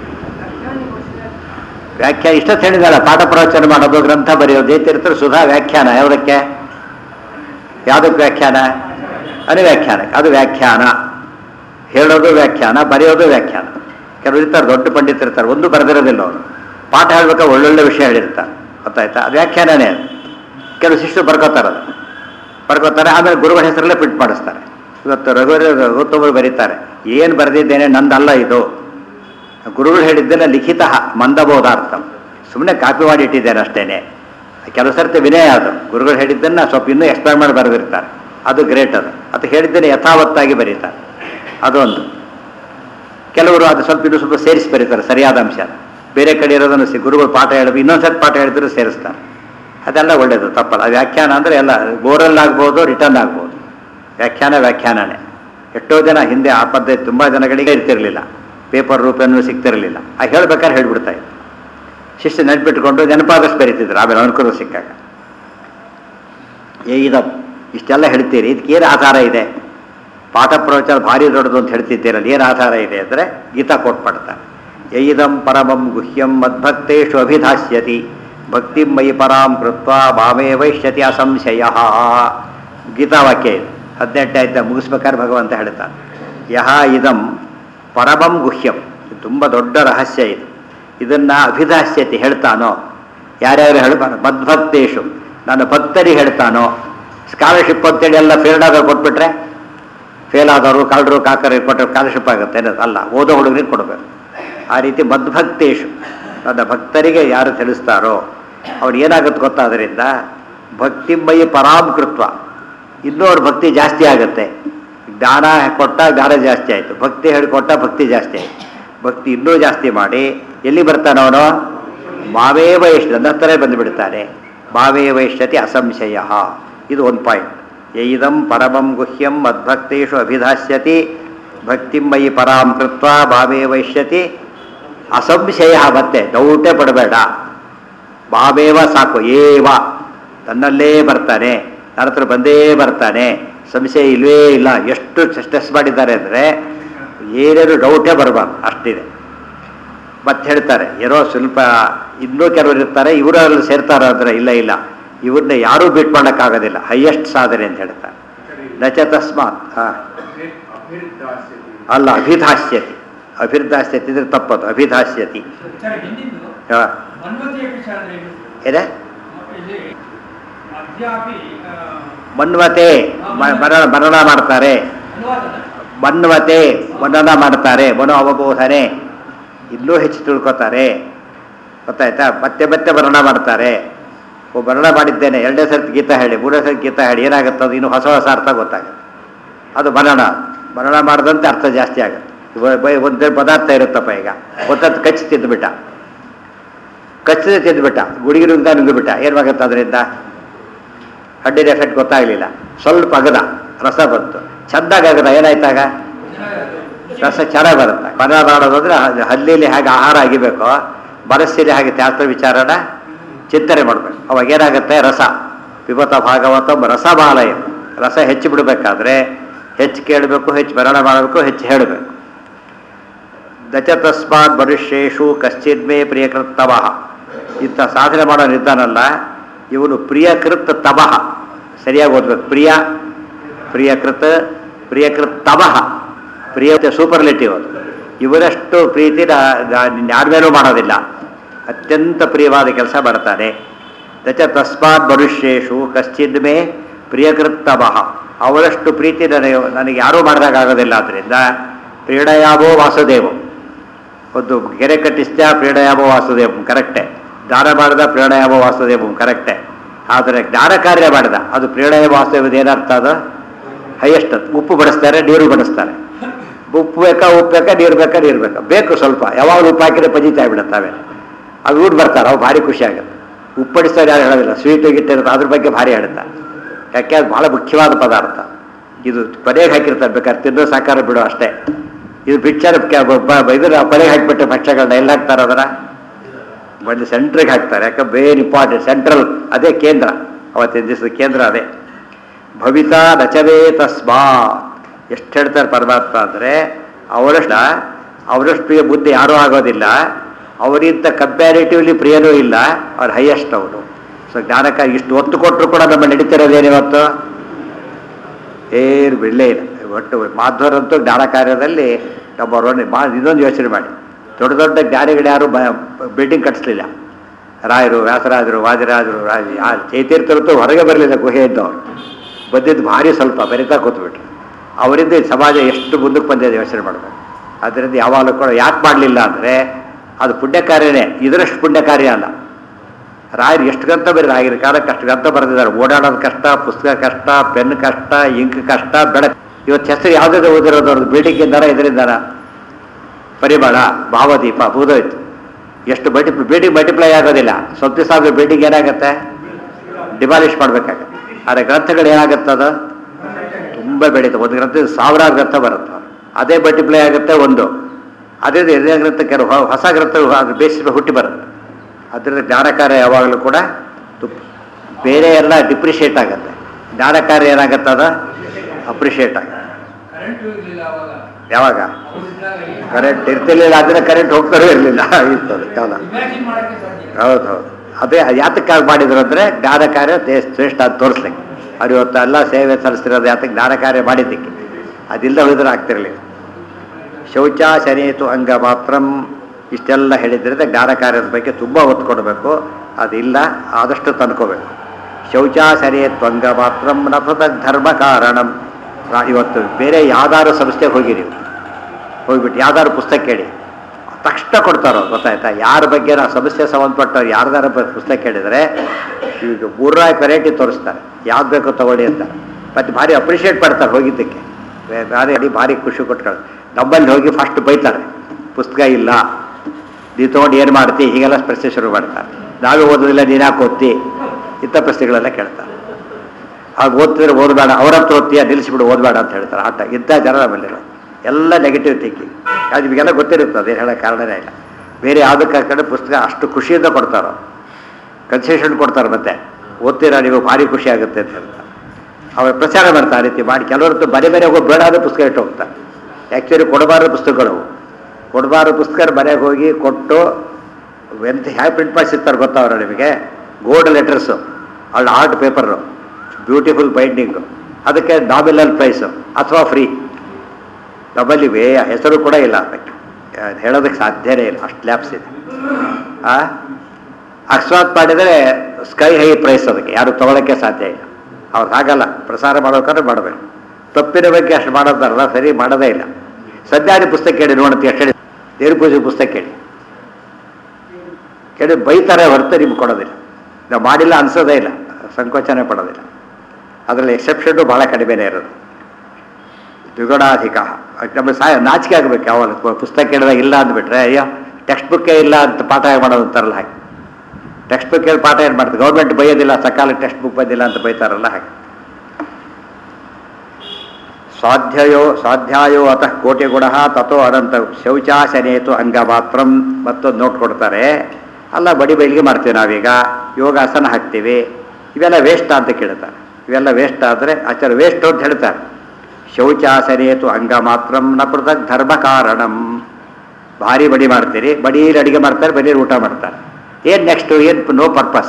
ವ್ಯಾಖ್ಯಾನ ಇಷ್ಟೊತ್ತು ಹೇಳಿದಾರೆ ಪಾಠ ಪ್ರವಚನ ಮಾಡೋದು ಗ್ರಂಥ ಬರೆಯೋದು ಏತಿರ್ತಾರೆ ಸುಧಾ ವ್ಯಾಖ್ಯಾನ ಯಾವುದಕ್ಕೆ ಯಾವುದಕ್ಕೆ ವ್ಯಾಖ್ಯಾನ ಅನುವ್ಯಾಖ್ಯಾನಕ್ಕೆ ಅದು ವ್ಯಾಖ್ಯಾನ ಹೇಳೋದು ವ್ಯಾಖ್ಯಾನ ಬರೆಯೋದು ವ್ಯಾಖ್ಯಾನ ಕೆಲವರು ಇರ್ತಾರೆ ದೊಡ್ಡ ಪಂಡಿತರಿರ್ತಾರೆ ಒಂದು ಬರೆದಿರೋದಿಲ್ಲ ಅವರು ಪಾಠ ಹೇಳ್ಬೇಕಾದ್ರೆ ಒಳ್ಳೊಳ್ಳೆ ವಿಷಯ ಹೇಳಿರ್ತಾರೆ ಗೊತ್ತಾಯ್ತಾ ಅದು ವ್ಯಾಖ್ಯಾನನೇ ಅದು ಕೆಲವು ಶಿಷ್ಯರು ಬರ್ಕೋತಾರೆ ಅದು ಬರ್ಕೋತಾರೆ ಆಮೇಲೆ ಗುರುಗಳ ಹೆಸರಲ್ಲೇ ಪ್ರಿಂಟ್ ಮಾಡಿಸ್ತಾರೆ ಇವತ್ತು ರಘುವರ ರಘುತ್ತಮರು ಬರೀತಾರೆ ಏನು ಬರೆದಿದ್ದೇನೆ ನಂದಲ್ಲ ಇದು ಗುರುಗಳು ಹೇಳಿದ್ದೆಲ್ಲ ಲಿಖಿತ ಮಂದಬೋಧಾರ್ಥಂ ಸುಮ್ಮನೆ ಕಾಪಿ ಮಾಡಿ ಇಟ್ಟಿದ್ದೇನೆ ಅಷ್ಟೇನೆ ಕೆಲವು ಸರ್ತಿ ವಿನಯ ಅದು ಗುರುಗಳು ಹೇಳಿದ್ದನ್ನು ಸ್ವಲ್ಪ ಇನ್ನೂ ಎಕ್ಸ್ಪ್ಲೇನ್ ಮಾಡಿ ಬರೆದಿರ್ತಾರೆ ಅದು ಗ್ರೇಟ್ ಅದು ಅದು ಹೇಳಿದ್ದೇನೆ ಯಥಾವತ್ತಾಗಿ ಬರೀತಾರೆ ಅದೊಂದು ಕೆಲವರು ಅದು ಸ್ವಲ್ಪ ಇನ್ನೂ ಸ್ವಲ್ಪ ಸೇರಿಸಿ ಬರೀತಾರೆ ಸರಿಯಾದ ಅಂಶ ಬೇರೆ ಕಡೆ ಇರೋದನ್ನು ಸಿ ಗುರುಗಳು ಪಾಠ ಹೇಳಿದ್ರು ಇನ್ನೊಂದ್ಸತಿ ಪಾಠ ಹೇಳಿದ್ರು ಸೇರಿಸ್ತಾರೆ ಅದೆಲ್ಲ ಒಳ್ಳೇದು ತಪ್ಪಲ್ಲ ಆ ವ್ಯಾಖ್ಯಾನ ಅಂದರೆ ಎಲ್ಲ ಬೋರಲ್ ಆಗ್ಬೋದು ರಿಟರ್ನ್ ಆಗ್ಬೋದು ವ್ಯಾಖ್ಯಾನ ವ್ಯಾಖ್ಯಾನನೇ ಎಷ್ಟೋ ಜನ ಹಿಂದೆ ಆ ಪದ್ಧತಿ ತುಂಬ ಜನಗಳಿಗೆ ಇರ್ತಿರಲಿಲ್ಲ ಪೇಪರ್ ರೂಪೇನೂ ಸಿಗ್ತಿರಲಿಲ್ಲ ಆ ಹೇಳ್ಬೇಕಾದ್ರೆ ಹೇಳ್ಬಿಡ್ತಾ ಇತ್ತು ಶಿಷ್ಯ ನೆನ್ಪಿಟ್ಕೊಂಡು ನೆನಪಾದಷ್ಟು ಬರೀತಿದ್ರು ಆಮೇಲೆ ಅನುಕೂಲ ಸಿಕ್ಕಾಗ ಏ ಇದ ಇಷ್ಟೆಲ್ಲ ಹೇಳ್ತೀರಿ ಇದಕ್ಕೆ ಏನು ಆಧಾರ ಇದೆ ಪಾಠ ಪ್ರವಚನ ಭಾರಿ ದೊಡ್ಡದು ಅಂತ ಹೇಳ್ತಿದ್ದೀರಲ್ಲ ಏನು ಆಧಾರ ಇದೆ ಅಂದರೆ ಗೀತಾ ಕೋಟ್ ಮಾಡ್ತಾರೆ ಯೈದಂ ಪರಮಂ ಗುಹ್ಯಂ ಮದ್ಭಕ್ತೇಶು ಅಭಿಧಾಸ್ಯತಿ ಭಕ್ತಿಂ ಮಯಿ ಪರಾಂ ಕೃತ್ವ ಭಾವೇ ವೈಶ್ಯತಿ ಅಸಂಶಯ ಗೀತಾವಾಕ್ಯ ಇದು ಹದಿನೆಂಟು ಆಯ್ತಾ ಮುಗಿಸ್ಬೇಕಾದ್ರೆ ಭಗವಂತ ಹೇಳ್ತಾನೆ ಯಹ ಇದಂ ಪರಮಂ ಗುಹ್ಯಂ ಇದು ತುಂಬ ದೊಡ್ಡ ರಹಸ್ಯ ಇದು ಇದನ್ನ ಅಭಿಧಾಸ್ಯತಿ ಹೇಳ್ತಾನೋ ಯಾರ್ಯಾರು ಹೇಳ್ಬಾರ್ದು ಮದ್ಭಕ್ತೇಶು ನಾನು ಭಕ್ತರಿಗೆ ಹೇಳ್ತಾನೋ ಸ್ಕಾಲರ್ಶಿಪ್ ಅಂತೇಳಿ ಎಲ್ಲ ಫೇಲ್ಡ್ ಆದವ್ರು ಕೊಟ್ಬಿಟ್ರೆ ಫೇಲ್ ಆದವರು ಕಳ್ಳರು ಕಾಕರಿಗೆ ಕೊಟ್ಟರೆ ಸ್ಕಾಲರ್ಶಿಪ್ ಆಗುತ್ತೆ ಅನ್ನೋದು ಅಲ್ಲ ಓದೋ ಹುಡುಗರಿಗೆ ಕೊಡಬೇಕು ಆ ರೀತಿ ಮದ್ಭಕ್ತೇಶು ನನ್ನ ಭಕ್ತರಿಗೆ ಯಾರು ತಿಳಿಸ್ತಾರೋ ಅವ್ರು ಏನಾಗುತ್ತೆ ಗೊತ್ತಾದ್ರಿಂದ ಭಕ್ತಿಮಯಿ ಪರಾಮ್ ಕೃತ್ವ ಇನ್ನೂ ಅವ್ರ ಭಕ್ತಿ ಜಾಸ್ತಿ ಆಗುತ್ತೆ ಜ್ಞಾನ ಕೊಟ್ಟ ಜ್ಞಾನ ಜಾಸ್ತಿ ಆಯಿತು ಭಕ್ತಿ ಹೇಳಿಕೊಟ್ಟ ಭಕ್ತಿ ಜಾಸ್ತಿ ಆಯಿತು ಭಕ್ತಿ ಇನ್ನೂ ಜಾಸ್ತಿ ಮಾಡಿ ಎಲ್ಲಿ ಬರ್ತಾನೆ ಅವನು ಮಾವೇ ವೈಶ್ ನನ್ನ ಹತ್ರನೇ ಬಂದುಬಿಡ್ತಾನೆ ಮಾವೇ ವೈಶ್ಯತಿ ಅಸಂಶಯ ಇದು ಒಂದು ಪಾಯಿಂಟ್ ಯೈದಂ ಪರಮಂ ಗುಹ್ಯಂ ಮದ್ಭಕ್ತೇಶು ಅಭಿಧಾಸ್ಯತಿ ಭಕ್ತಿಮಯಿ ಪರಾಂ ಕೃತ್ವ ಭಾವೇ ವೈಶ್ಯತಿ ಅಸಂಶಯ ಮತ್ತೆ ಡೌಟೇ ಪಡಬೇಡ ಭಾವೇವ ಸಾಕು ಏವ ತನ್ನಲ್ಲೇ ಬರ್ತಾನೆ ನನ್ನ ಹತ್ರ ಬಂದೇ ಬರ್ತಾನೆ ಸಂಶಯ ಇಲ್ವೇ ಇಲ್ಲ ಎಷ್ಟು ಸ್ಟ್ರೆಸ್ ಮಾಡಿದ್ದಾರೆ ಅಂದರೆ ಏನೇನು ಡೌಟೇ ಬರಬಾರ್ದು ಅಷ್ಟಿದೆ ಮತ್ತೆ ಹೇಳ್ತಾರೆ ಏನೋ ಸ್ವಲ್ಪ ಇನ್ನೂ ಕೆಲವರು ಇರ್ತಾರೆ ಇವರು ಅಲ್ಲಿ ಸೇರ್ತಾರ ಅಂದರೆ ಇಲ್ಲ ಇಲ್ಲ ಇವ್ರನ್ನ ಯಾರೂ ಬೀಟ್ ಮಾಡೋಕ್ಕಾಗೋದಿಲ್ಲ ಹೈಯೆಸ್ಟ್ ಸಾಧನೆ ಅಂತ ಹೇಳ್ತಾರೆ ನಚ ತಸ್ಮಾತ್ ಹಾಂ ಅಲ್ಲ ಅಭಿಧಾಸ್ಯತಿ ಅಭಿರ್ದಾಸ್ಯತಿ ಅಂದರೆ ತಪ್ಪದು ಅಭಿಧಾಸ್ಯತಿ ಸರ್ ಹಿಂದಿಂದು ಹಾಂ ಮನ್ವತಿಯ ವಿಚಾರ ಅಂದ್ರೆ ಏನು? ಏನೇ ಇಲ್ಲಿ ಅದ್ಯಾಪಿ ಆ, ಮನ್ವತೆ ಮ- ಮರಣ ಮರಣ ಮಾಡ್ತಾರೆ ಅನುವಾದನ ಮನ್ವತೆ ಮನನ ಮಾಡ್ತಾರೆ ಮನೋ ಅವಬೋಧನೆ ಇನ್ನೂ ಹೆಚ್ಚು ತಿಳ್ಕೊತಾರೆ ಗೊತ್ತಾಯ್ತಾ ಮತ್ತೆ ಮತ್ತೆ ಮರಣ ಮಾಡ್ತಾರೆ ಓ ಮರಣ ಮಾಡಿದ್ದೇನೆ ಎರಡನೇ ಸರ್ತಿ ಗೀತಾ ಹೇಳಿ ಮೂರನೇ ಸರ್ತಿ ಗೀತಾ ಹೇಳಿ ಏನಾಗುತ್ತೆ ಅದು ಇನ್ನು ಹೊಸ ಹೊಸ ಅರ್ಥ ಗೊತ್ತಾಗುತ್ತೆ ಅದು ಮರಣ ಮರಣ ಮಾಡಿದಂತೆ ಅರ್ಥ ಜಾಸ್ತಿ ಆಗುತ್ತೆ ಇವ- ಬ- ಒಂದು ಪದಾರ್ಥ ಇರುತ್ತಪ್ಪ ಈಗ ಒಂದತ್ತು ಕಚ್ಚಿ ತಿಂದುಬಿಟ್ಟ ಕಚ್ಚಿದ ತಿಂದುಬಿಟ್ಟ ಗುಡಿಗೆ ನುಗ್ಗ ನುಗ್ಗಿಬಿಟ್ಟ ಏನಾಗುತ್ತೆ ಅದರಿಂದ ಹಡ್ಡಿನ ಎಫೆಕ್ಟ್ ಗೊತ್ತಾಗಲಿಲ್ಲ ಸ್ವಲ್ಪ ಅಗದ ರಸ ಬಂತು ಚೆಂದಾಗಿ ಅಗದ ಏನಾಯ್ತಾಗ ರಸ ಚೆನ್ನಾಗಿ ಬರುತ್ತೆ ಮನ ಮಾಡೋದು ಅಂದರೆ ಹಲ್ಲಿಲಿ ಹೇಗೆ ಆಹಾರ ಆಗಿಬೇಕೋ ಮನಸ್ಸಿಲಿ ಹಾಗೆ ಶಾಸ್ತ್ರ ವಿಚಾರನ ಚಿಂತನೆ ಮಾಡಬೇಕು ಅವಾಗ ಏನಾಗುತ್ತೆ ರಸ ವಿಭತ ಭಾಗವತ ರಸಮಾಲಯ ರಸ ಹೆಚ್ಚು ಬಿಡಬೇಕಾದ್ರೆ ಹೆಚ್ಚು ಕೇಳಬೇಕು ಹೆಚ್ಚು ಮರಣ ಮಾಡಬೇಕು ಹೆಚ್ಚು ಹೇಳಬೇಕು ದಚ ತಸ್ಮಾತ್ ಮನುಷ್ಯೇಷು ಕಶ್ಚಿನ್ಮೇ ಪ್ರಿಯಕೃತ್ ತಮಃ ಇಂಥ ಸಾಧನೆ ಮಾಡೋ ನಿದ್ದಾನಲ್ಲ ಇವನು ಪ್ರಿಯಕೃತ್ ತಮಃ ಸರಿಯಾಗಿ ಓದ್ಬೇಕು ಪ್ರಿಯ ಪ್ರಿಯಕೃತ್ ಪ್ರಿಯಕೃತ್ ತಮಃ ಪ್ರಿಯ ಸೂಪರ್ಲೆಟಿವ್ ಅದು ಇವರಷ್ಟು ಪ್ರೀತಿ ಯಾರ ಮೇಲೂ ಮಾಡೋದಿಲ್ಲ ಅತ್ಯಂತ ಪ್ರಿಯವಾದ ಕೆಲಸ ಮಾಡ್ತಾನೆ ದಚ ತಸ್ಮಾತ್ ಮನುಷ್ಯೇಷು ಕಶ್ಚಿನ್ಮೇ ಪ್ರಿಯಕೃತ್ ತಮಃ ಅವರಷ್ಟು ಪ್ರೀತಿ ನನಗೆ ನನಗೆ ಯಾರೂ ಮಾಡಿದಾಗೋದಿಲ್ಲ ಆದ್ದರಿಂದ ಪ್ರೀಡಯಾವೋ ವಾಸುದೇವ ಒಂದು ಗೆರೆ ಕಟ್ಟಿಸ್ತ ಪ್ರೇಣಯಾಮ ವಾಸುದೇವಂ ಕರೆಕ್ಟೇ ದಾನ ಮಾಡಿದ ಪ್ರೇಣಯಾಮ ವಾಸುದೇವಂ ಕರೆಕ್ಟೇ ಆದರೆ ಜ್ಞಾನ ಕಾರ್ಯ ಮಾಡಿದ ಅದು ಪ್ರೇಣಯ ವಾಸುದೇವದ ಏನರ್ಥ ಅದು ಹೈಯೆಸ್ಟ್ ಅದು ಉಪ್ಪು ಬಡಿಸ್ತಾರೆ ನೀರು ಬಡಿಸ್ತಾರೆ ಉಪ್ಪು ಬೇಕಾ ಉಪ್ಪು ಬೇಕಾ ನೀರು ಬೇಕಾ ನೀರು ಬೇಕಾ ಬೇಕು ಸ್ವಲ್ಪ ಯಾವಾಗ ಉಪ್ಪು ಹಾಕಿದ್ರೆ ಪಜಿತಾ ಬಿಡುತ್ತವೆ ಅದು ಊಟ ಬರ್ತಾರೆ ಅವು ಭಾರಿ ಖುಷಿ ಆಗುತ್ತೆ ಉಪ್ಪು ಬಡಿಸ್ತಾರೆ ಯಾರು ಹೇಳೋದಿಲ್ಲ ಸ್ವೀಟು ಗಿಟ್ಟಿರುತ್ತೆ ಅದ್ರ ಬಗ್ಗೆ ಭಾರಿ ಹೇಳ್ತಾರೆ ಯಾಕೆ ಅದು ಭಾಳ ಮುಖ್ಯವಾದ ಪದಾರ್ಥ ಇದು ಕೊನೆಗೆ ಹಾಕಿರ್ತಾರೆ ಬೇಕಾದ್ರೆ ತಿನ್ನೋ ಸಾಕಾರ ಬಿಡು ಅಷ್ಟೇ ಇದು ಪಿಕ್ಚರ್ ಇದನ್ನ ಕೊನೆಗೆ ಹಾಕಿಬಿಟ್ಟು ಭಕ್ಷ್ಯಗಳನ್ನ ಎಲ್ಲಿ ಹಾಕ್ತಾರೆ ಅದರ ಒಂದು ಸೆಂಟ್ರಿಗೆ ಹಾಕ್ತಾರೆ ಯಾಕೆ ವೇರಿ ಇಂಪಾರ್ಟೆಂಟ್ ಸೆಂಟ್ರಲ್ ಅದೇ ಕೇಂದ್ರ ಅವತ್ತಿನ ದಿವಸದ ಕೇಂದ್ರ ಅದೇ ಭವಿತಾ ನಚವೇ ತಸ್ಮಾ ಎಷ್ಟು ಹೇಳ್ತಾರೆ ಪರಮಾತ್ಮ ಅಂದರೆ ಅವರಷ್ಟ ಅವರಷ್ಟು ಪ್ರಿಯ ಬುದ್ಧಿ ಯಾರೂ ಆಗೋದಿಲ್ಲ ಅವರಿಂದ ಕಂಪ್ಯಾರಿಟಿವ್ಲಿ ಪ್ರಿಯನೂ ಇಲ್ಲ ಅವ್ರು ಹೈಯೆಸ್ಟ್ ಅವರು ಸೊ ಜ್ಞಾನಕ ಇಷ್ಟು ಒತ್ತು ಕೊಟ್ಟರು ಕೂಡ ನಮ್ಮ ನಡೀತಿರೋದೇನಿವತ್ತು ಏನು ಬಿಡಲೇ ಇಲ್ಲ ಒಟ್ಟು ಮಾಧ್ವರಂತೂ ಜ್ಞಾನ ಕಾರ್ಯದಲ್ಲಿ ನಂಬರ್ ಒನ್ ಮಾ ಇದೊಂದು ಯೋಚನೆ ಮಾಡಿ ದೊಡ್ಡ ದೊಡ್ಡ ಜ್ಞಾನಿಗಳು ಯಾರು ಬಿಲ್ಡಿಂಗ್ ಕಟ್ಟಿಸ್ಲಿಲ್ಲ ರಾಯರು ವ್ಯಾಸರಾಜರು ವಾದಿರಾಜರು ರಾಜ ಆ ಚೈತೀರ್ಥರಂತೂ ಹೊರಗೆ ಬರಲಿಲ್ಲ ಗುಹೆಯಿದ್ದವರು ಬಂದಿದ್ದು ಭಾರಿ ಸ್ವಲ್ಪ ಬೆರಿತಾ ಕೂತ್ಬಿಟ್ರು ಅವರಿಂದ ಈ ಸಮಾಜ ಎಷ್ಟು ಮುಂದಕ್ಕೆ ಬಂದಿದೆ ಯೋಚನೆ ಮಾಡಬೇಕು ಅದರಿಂದ ಯಾವಾಗಲೂ ಕೂಡ ಯಾಕೆ ಮಾಡಲಿಲ್ಲ ಅಂದರೆ ಅದು ಪುಣ್ಯ ಕಾರ್ಯನೇ ಇದರಷ್ಟು ಪುಣ್ಯ ಕಾರ್ಯ ಅಲ್ಲ ರಾಯರು ಎಷ್ಟು ಗಂತ ಬರೀ ಆಗಿನ ಕಾಲಕ್ಕೆ ಅಷ್ಟು ಗಂತ ಬರೆದಿದ್ದಾರೆ ಓಡಾಡೋದು ಕಷ್ಟ ಪುಸ್ತಕ ಕಷ್ಟ ಪೆನ್ ಕಷ್ಟ ಇಂಕ್ ಕಷ್ಟ ಬೆಳಕು ಇವತ್ತು ಹೆಸರು ಯಾವುದೇ ಓದಿರೋದು ಅವ್ರದ್ದು ಬಿಲ್ಡಿಂಗಿಂದಾರ ಇದರಿಂದಾರ ಪರಿಮಳ ಭಾವದೀಪ ಬೂದೋಯ್ತು ಎಷ್ಟು ಮಲ್ಟಿ ಬಿಲ್ಡಿಂಗ್ ಮಲ್ಟಿಪ್ಲೈ ಆಗೋದಿಲ್ಲ ಸ್ವಲ್ಪ ದಿವಸ ಆದ್ರೆ ಬಿಲ್ಡಿಂಗ್ ಏನಾಗುತ್ತೆ ಡಿಮಾಲಿಷ್ ಮಾಡಬೇಕಾಗತ್ತೆ ಆದರೆ ಗ್ರಂಥಗಳು ಏನಾಗುತ್ತೆ ಅದು ತುಂಬ ಬೆಳೀತದೆ ಒಂದು ಗ್ರಂಥ ಸಾವಿರಾರು ಗ್ರಂಥ ಬರುತ್ತೆ ಅದೇ ಮಲ್ಟಿಪ್ಲೈ ಆಗುತ್ತೆ ಒಂದು ಅದೇ ಎರಡನೇ ಗ್ರಂಥ ಕೆಲವು ಹೊ- ಹೊಸ ಗ್ರಂಥಗಳು ಅದ್ರ ಬೇಸಿಸ್ ಮೇಲೆ ಹುಟ್ಟಿ ಬರುತ್ತೆ ಅದರಿಂದ ಜ್ಞಾನ ಕಾರ್ಯ ಯಾವಾಗಲೂ ಕೂಡ ತುಪ್- ಬೇರೆ ಎಲ್ಲ ಡಿಪ್ರಿಷಿಯೇಟ್ ಆಗುತ್ತೆ ಜ್ಞಾನ ಕಾರ್ಯ ಏನಾಗುತ್ತೆ ಅದು ಅಪ್ರಿಷಿಯೇಟ್ ಆಗುತ್ತೆ ಕರೆಂಟ್ ಇರಲಿಲ್ಲ ಅವಾಗ ಯಾವಾಗ ಅವ್ರು ಇದ್ದಾಗ ಏನು ಕರೆಂಟ್ ಇರ್ತಿರ್ಲಿಲ್ಲ ಆದರೆ ಕರೆಂಟ್ ಹೋಗ್ತಾರೂ ಇರಲಿಲ್ಲ ಇರ್ತದೆ ಕಾಲ ಇಮ್ಯಾಜಿನ್ ಮಾಡಕ್ಕೆ ಸಾಧ್ಯ ಹೌದು ಹೌದು ಅದೇ ಯಾತಕ್ಕಾಗಿ ಮಾಡಿದ್ರು ಅಂದರೆ ಜ್ಞಾನ ಕಾರ್ಯ ದೇ- ಶ್ರೇಷ್ಠ ಅಂತ ತೋರಿಸ್ಲಿಕ್ಕೆ ಅವ್ರು ಇವತ್ತು ಎಲ್ಲ ಸೇವೆ ಸಲ್ಲಿಸ್ತಿರೋದು ಯಾತಕ್ಕೆ ಜ್ಞಾನ ಕಾರ್ಯ ಮಾಡಿದ್ದಕ್ಕೆ ಅದಿಲ್ಲ ಹೋದ್ರೆ ಆಗ್ತಿರಲಿಲ್ಲ ಶೌಚಾಶನೇತು ಅಂಗ ಮಾತ್ರ ಇಷ್ಟೆಲ್ಲ ಹೇಳಿದ್ರಿಂದ ಜ್ಞಾನ ಕಾರ್ಯದ ಬಗ್ಗೆ ತುಂಬ ಒತ್ತು ಕೊಡಬೇಕು ಅದಿಲ್ಲ ಆದಷ್ಟು ತಂದ್ಕೋಬೇಕು ಶೌಚಾಶನೇತು ಅಂಗ ಮಾತ್ರ ನಫತ ಧರ್ಮ ಕಾರಣಂ ರಾ- ಇವತ್ತು ಬೇರೆ ಯಾವ್ದಾದ್ರು ಸಂಸ್ಥೆಗೆ ಹೋಗಿ ನೀವು ಹೋಗ್ಬಿಟ್ಟು ಯಾವ್ದಾದ್ರು ಪುಸ್ತಕ ಕೇಳಿ ತಕ್ಷಣ ಕೊಡ್ತಾರೋ ಗೊತ್ತಾಯ್ತಾ ಯಾರ ಬಗ್ಗೆ ನಾವು ಸಮಸ್ಯೆ ಸಂಬಂಧಪಟ್ಟವ್ರು ಯಾರ್ದಾರ ಬ- ಪುಸ್ತಕ ಕೇಳಿದರೆ ಈಗ ಮೂರ್ನಾಲ್ಕು ವೆರೈಟಿ ತೋರಿಸ್ತಾರೆ ಯಾವ್ದು ಬೇಕೋ ತಗೊಳ್ಳಿ ಅಂತ ಮತ್ತು ಭಾರಿ ಅಪ್ರಿಷಿಯೇಟ್ ಮಾಡ್ತಾರೆ ಹೋಗಿದ್ದಕ್ಕೆ ಬೇ- ಭಾರಿ ಅಡಿ ಭಾರಿ ಖುಷಿ ಕೊಟ್ಕೊಳ್ಳಿ ನಮ್ಮಲ್ಲಿ ಹೋಗಿ ಫಸ್ಟ್ ಬೈತಾರೆ ಪುಸ್ತಕ ಇಲ್ಲ ನೀವು ತೊಗೊಂಡು ಏನು ಮಾಡ್ತಿ ಹೀಗೆಲ್ಲ ಪ್ರಶ್ನೆ ಶುರು ಮಾಡ್ತಾರೆ ನಾವೇ ಓದೋದಿಲ್ಲ ನೀನು ಯಾಕೆ ಓದ್ತಿ ಇಂಥ ಪ್ರಶ್ನೆಗಳೆಲ್ಲ ಕೇಳ್ತಾರೆ ಆಗ ಓದ್ತಿದ್ರೆ ಓದಬೇಡ ಅವ್ರ ಹತ್ರ ಓದ್ತೀಯ ನಿಲ್ಲಿಸ್ಬಿಡು ಓದಬೇಡ ಅಂತ ಹೇಳ್ತಾರೆ ಆಟ ಇಂಥ ಜನ ನಮ್ಮಲ್ಲಿರೋ ಎಲ್ಲ ನೆಗೆಟಿವ್ ಥಿಂಕಿಂಗ್ ಅದು ನಿಮಗೆಲ್ಲ ಗೊತ್ತಿರುತ್ತೆ ಅದೇನು ಹೇಳೋ ಕಾರಣನೇ ಇಲ್ಲ ಬೇರೆ ಯಾವುದಕ್ಕೆ ಹಾಕೊಂಡು ಪುಸ್ತಕ ಅಷ್ಟು ಖುಷಿಯಿಂದ ಕೊಡ್ತಾರೋ ಕನ್ಸೆಷನ್ ಕೊಡ್ತಾರೆ ಮತ್ತೆ ಓದ್ತೀರಾ ನೀವು ಭಾರಿ ಖುಷಿ ಆಗುತ್ತೆ ಅಂತ ಹೇಳ್ತಾರೆ ಅವ್ರು ಪ್ರಚಾರ ಮಾಡ್ತಾರೆ ಆ ರೀತಿ ಮಾಡಿ ಕೆಲವರದ್ದು ಮನೆ ಮನೆಗೆ ಹೋಗಿ ಬೇಡಾದ ಪುಸ್ತಕ ಇಟ್ಟು ಹೋಗ್ತಾರೆ ಆ್ಯಕ್ಚುಲಿ ಕೊಡಬಾರದ ಪುಸ್ತಕಗಳು ಅವು. ಕೊಡಬಾರದ ಪುಸ್ತಕ ಮನೆಗೆ ಹೋಗಿ ಕೊಟ್ಟು ಎಂತ ಹ್ಯಾಗೆ ಪ್ರಿಂಟ್ ಮಾಡಿಸಿರ್ತಾರೆ ಗೊತ್ತವ್ರ ನಿಮಗೆ ಗೋಲ್ಡ್ ಲೆಟರ್ಸು ಅಲ್ಲಿ ಆರ್ಟ್ ಪೇಪರು ಬ್ಯೂಟಿಫುಲ್ ಬೈಂಡಿಂಗು ಅದಕ್ಕೆ ನಾಮಿನಲ್ ಪ್ರೈಸು ಅಥವಾ ಫ್ರೀ ನಮ್ಮಲ್ಲಿ ವೇ ಹೆಸರು ಕೂಡ ಇಲ್ಲ ಅದಕ್ಕೆ ಅದ್ ಹೇಳೋದಕ್ಕೆ ಸಾಧ್ಯನೇ ಇಲ್ಲ ಅಷ್ಟು ಲ್ಯಾಬ್ಸ್ ಇದೆ ಆ ಅಕಸ್ಮಾತ್ ಮಾಡಿದರೆ ಸ್ಕೈ ಹೈ ಪ್ರೈಸ್ ಅದಕ್ಕೆ ಯಾರು ತಗೊಳ್ಳೋಕ್ಕೆ ಸಾಧ್ಯ ಇಲ್ಲ ಅವ್ರು ಹಾಗಲ್ಲ ಪ್ರಸಾರ ಮಾಡ್ಬೇಕಾದ್ರೆ ಮಾಡಬೇಕು ತಪ್ಪಿನ ಬಗ್ಗೆ ಅಷ್ಟು ಮಾಡೋದಲ್ಲ ಸರಿ ಮಾಡೋದೇ ಇಲ್ಲ ಸದ್ಯಾದಿ ಪುಸ್ತಕ ಕೇಳಿ ನೋಡುತ್ತೆ ಎಷ್ಟು ಹೇಳಿ ದೇವ್ರ ಪೂಜೆ ಪುಸ್ತಕ ಕೇಳಿ ಕೇಳಿ ಬೈತಾರೆ ಹೊರತು ನಿಮ್ಗೆ ಕೊಡೋದಿಲ್ಲ ನಾವು ಮಾಡಿಲ್ಲ ಅನ್ಸೋದೇ ಇಲ್ಲ ಸಂಕೋಚನೆ ಪಡೋದಿಲ್ಲ ಅದರಲ್ಲಿ ಎಕ್ಸೆಪ್ಷನ್ನು ಭಾಳ ಕಡಿಮೆನೇ ಇರೋದು ದ್ವಿಗುಣಾಧಿಕ ನಮಗೆ ಸಾ ನಾಚಿಕೆ ಆಗಬೇಕು ಯಾವಾಗ ಪುಸ್ತಕ ಕೇಳಿದಾಗ ಇಲ್ಲ ಅಂದ್ಬಿಟ್ರೆ ಅಯ್ಯೋ ಟೆಕ್ಸ್ಟ್ ಬುಕ್ಕೇ ಇಲ್ಲ ಅಂತ ಪಾಠ ಮಾಡೋದು ಅಂತಾರಲ್ಲ ಹಾಗೆ ಟೆಕ್ಸ್ಟ್ ಬುಕ್ ಹೇಳಿ ಪಾಠ ಏನು ಮಾಡ್ತಾರೆ ಗೌರ್ಮೆಂಟ್ ಬೈಯೋದಿಲ್ಲ ಸಕಾಲ ಟೆಕ್ಸ್ಟ್ ಬುಕ್ ಬಂದಿಲ್ಲ ಅಂತ ಬೈತಾರಲ್ಲ ಹಾಗೆ ಸ್ವಾಧ್ಯಾಯೋ ಸ್ವಾಧ್ಯಾಯೋ ಅತಃ ಕೋಟಿ ಗುಣ ತಥೋ ಅನಂತ ಶೌಚಾಸನೇತು ಅಂಗ ಮಾತ್ರ ಮತ್ತೊಂದು ನೋಟ್ ಕೊಡ್ತಾರೆ ಅಲ್ಲ ಬಡಿ ಬೈಲಿಗೆ ಮಾಡ್ತೀವಿ ನಾವೀಗ ಯೋಗಾಸನ ಹಾಕ್ತೀವಿ ಇವೆಲ್ಲ ವೇಸ್ಟ್ ಅಂತ ಕೇಳ್ತಾರೆ ಇವೆಲ್ಲ ವೇಸ್ಟ್ ಆದರೆ ಆಚಾರ ವೇಸ್ಟ್ ಅಂತ ಹೇಳ್ತಾರೆ ಶೌಚಾಸನೇತು ಅಂಗ ಮಾತ್ರ ನ ಪೃಥಕ್ ಧರ್ಮ ಕಾರಣಂ ಭಾರಿ ಬಡಿ ಮಾಡ್ತೀರಿ ಬಡೀಲಿ ಅಡಿಗೆ ಮಾಡ್ತಾರೆ ಬಡೀಲಿ ಊಟ ಮಾಡ್ತಾರೆ ಏನು ನೆಕ್ಸ್ಟು ಏನು ನೋ ಪರ್ಪಸ್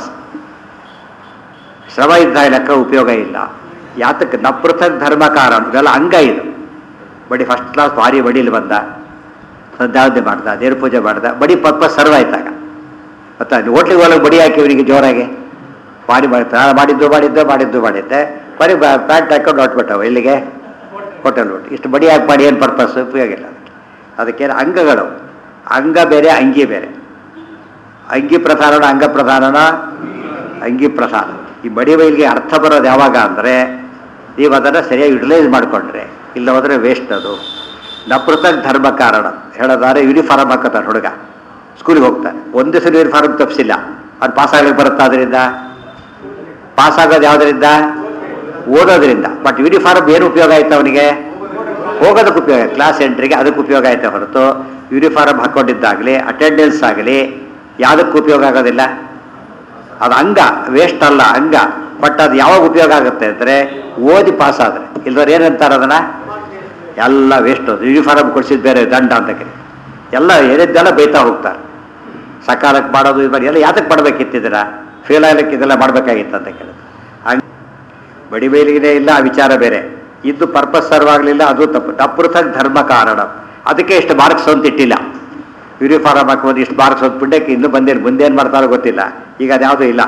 ಶ್ರಮ ಇದ್ದ ಲೆಕ್ಕ ಉಪಯೋಗ ಇಲ್ಲ ಯಾತಕ್ಕೆ ನ ಪೃಥಕ್ ಧರ್ಮ ಕಾರಣ ಇವೆಲ್ಲ ಅಂಗ ಇದು ಬಡಿ ಫಸ್ಟ್ ಕ್ಲಾಸ್ ಭಾರಿ ಬಡೀಲಿ ಬಂದ ಸಂಧ್ಯಾವಂತಿ ಮಾಡ್ದ ದೇವ್ರ ಪೂಜೆ ಮಾಡ್ದ ಬಡಿ ಪರ್ಪಸ್ ಸರ್ವ್ ಆಯ್ತಾಗ ಮತ್ತೆ ಹೋಟ್ಲಿಗೆ ಹೋಗಕ್ಕೆ ಬಡಿ ಹಾಕಿ ಇವರಿಗೆ ಜೋರಾಗಿ ಭಾರಿ ಮಾಡ್ತಾರೆ ಮಾಡಿದ್ದು ಮಾಡಿದ್ದು ಮಾಡಿದ್ದು ಮಾಡಿದ್ದೆ ಬರೀ ಪ್ಯಾಂಟ್ ಹಾಕೊಂಡು ಹೊಟ್ಬಿಟ್ಟವು ಇಲ್ಲಿಗೆ ಹೋಟೆಲ್ ಊಟ ಇಷ್ಟು ಬಡಿ ಹಾಕಿ ಮಾಡಿ ಏನು ಪರ್ಪಸ್ ಉಪಯೋಗ ಇಲ್ಲ ಅದಕ್ಕೆ ಅಂಗಗಳು ಅಂಗ ಬೇರೆ ಅಂಗಿ ಬೇರೆ ಅಂಗಿ ಪ್ರಧಾನನ ಅಂಗ ಪ್ರಧಾನನ ಅಂಗಿ ಪ್ರಧಾನ ಈ ಬಡಿ ಬೈಲಿಗೆ ಅರ್ಥ ಬರೋದು ಯಾವಾಗ ಅಂದರೆ ನೀವು ಅದನ್ನು ಸರಿಯಾಗಿ ಯುಟಿಲೈಸ್ ಮಾಡಿಕೊಂಡ್ರೆ ಇಲ್ಲ ಹೋದರೆ ವೇಸ್ಟ್ ಅದು ನಪೃತಕ್ ಧರ್ಮ ಕಾರಣ ಹೇಳೋದಾದ್ರೆ ಯೂನಿಫಾರ್ಮ್ ಹಾಕೋತಾನೆ ಹುಡುಗ ಸ್ಕೂಲಿಗೆ ಹೋಗ್ತಾನೆ ಒಂದು ದಿವಸ ಯೂನಿಫಾರ್ಮ್ ತಪ್ಪಿಸಿಲ್ಲ ಅವ್ನು ಪಾಸ್ ಆಗ್ಲಿಕ್ಕೆ ಬರುತ್ತಾ ಅದರಿಂದ ಪಾಸ್ ಆಗೋದು ಯಾವುದರಿಂದ ಓದೋದ್ರಿಂದ ಬಟ್ ಯೂನಿಫಾರ್ಮ್ ಏನು ಉಪಯೋಗ ಆಯ್ತು ಅವನಿಗೆ ಹೋಗೋದಕ್ಕೆ ಉಪಯೋಗ ಕ್ಲಾಸ್ ಎಂಟ್ರಿಗೆ ಅದಕ್ಕೆ ಉಪಯೋಗ ಆಯ್ತು ಹೊರತು ಯೂನಿಫಾರ್ಮ್ ಹಾಕೊಂಡಿದ್ದಾಗಲಿ ಅಟೆಂಡೆನ್ಸ್ ಆಗಲಿ ಯಾವುದಕ್ಕೂ ಉಪಯೋಗ ಆಗೋದಿಲ್ಲ ಅದು ಅಂಗ ವೇಸ್ಟ್ ಅಲ್ಲ ಅಂಗ ಬಟ್ ಅದು ಯಾವಾಗ ಉಪಯೋಗ ಆಗುತ್ತೆ ಅಂದರೆ ಓದಿ ಪಾಸ್ ಆದರೆ ಇಲ್ದವ್ರು ಏನಂತಾರೆ ಅದನ್ನು ಎಲ್ಲ ವೇಸ್ಟ್ ಅದು ಯೂನಿಫಾರ್ಮ್ ಕೊಡಿಸಿದ ಬೇರೆ ದಂಡ ಅಂತ ಕರಿ ಎಲ್ಲ ಏನಿದ್ದೆಲ್ಲ ಬೈತಾ ಹೋಗ್ತಾರೆ ಸಕಾಲಕ್ಕೆ ಮಾಡೋದು ಇದು ಮಾಡಿ ಎಲ್ಲ ಯಾತಕ್ಕೆ ಮಾಡಬೇಕಿತ್ತಿದ್ದೀರಾ ಫೇಲ್ ಆಗ್ಲಿಕ್ಕೆ ಇದೆಲ್ಲ ಮಾಡಬೇಕಾಗಿತ್ತು ಅಂತ ಕೇಳಿದ್ರು ಹಂಗೆ ಬಡಿ ಬೈಲಿಗೆ ಇಲ್ಲ ಆ ವಿಚಾರ ಬೇರೆ ಇದ್ದು ಪರ್ಪಸ್ ಸರ್ವ್ ಆಗಲಿಲ್ಲ ಅದು ತಪ್ಪು ತಪ್ಪೃಥಕ್ ಧರ್ಮ ಕಾರಣ ಅದಕ್ಕೆ ಇಷ್ಟು ಮಾರ್ಕ್ಸ್ ಅಂತ ಇಟ್ಟಿಲ್ಲ ಯೂನಿಫಾರ್ಮ್ ಹಾಕೋದು ಇಷ್ಟು ಮಾರ್ಕ್ಸ್ ಒಂದು ಪುಣ್ಯಕ್ಕೆ ಇನ್ನೂ ಬಂದಿಲ್ಲ ಮುಂದೆ ಏನು ಮಾಡ್ತಾರೋ ಗೊತ್ತಿಲ್ಲ ಈಗ ಅದ್ಯಾವುದೂ ಇಲ್ಲ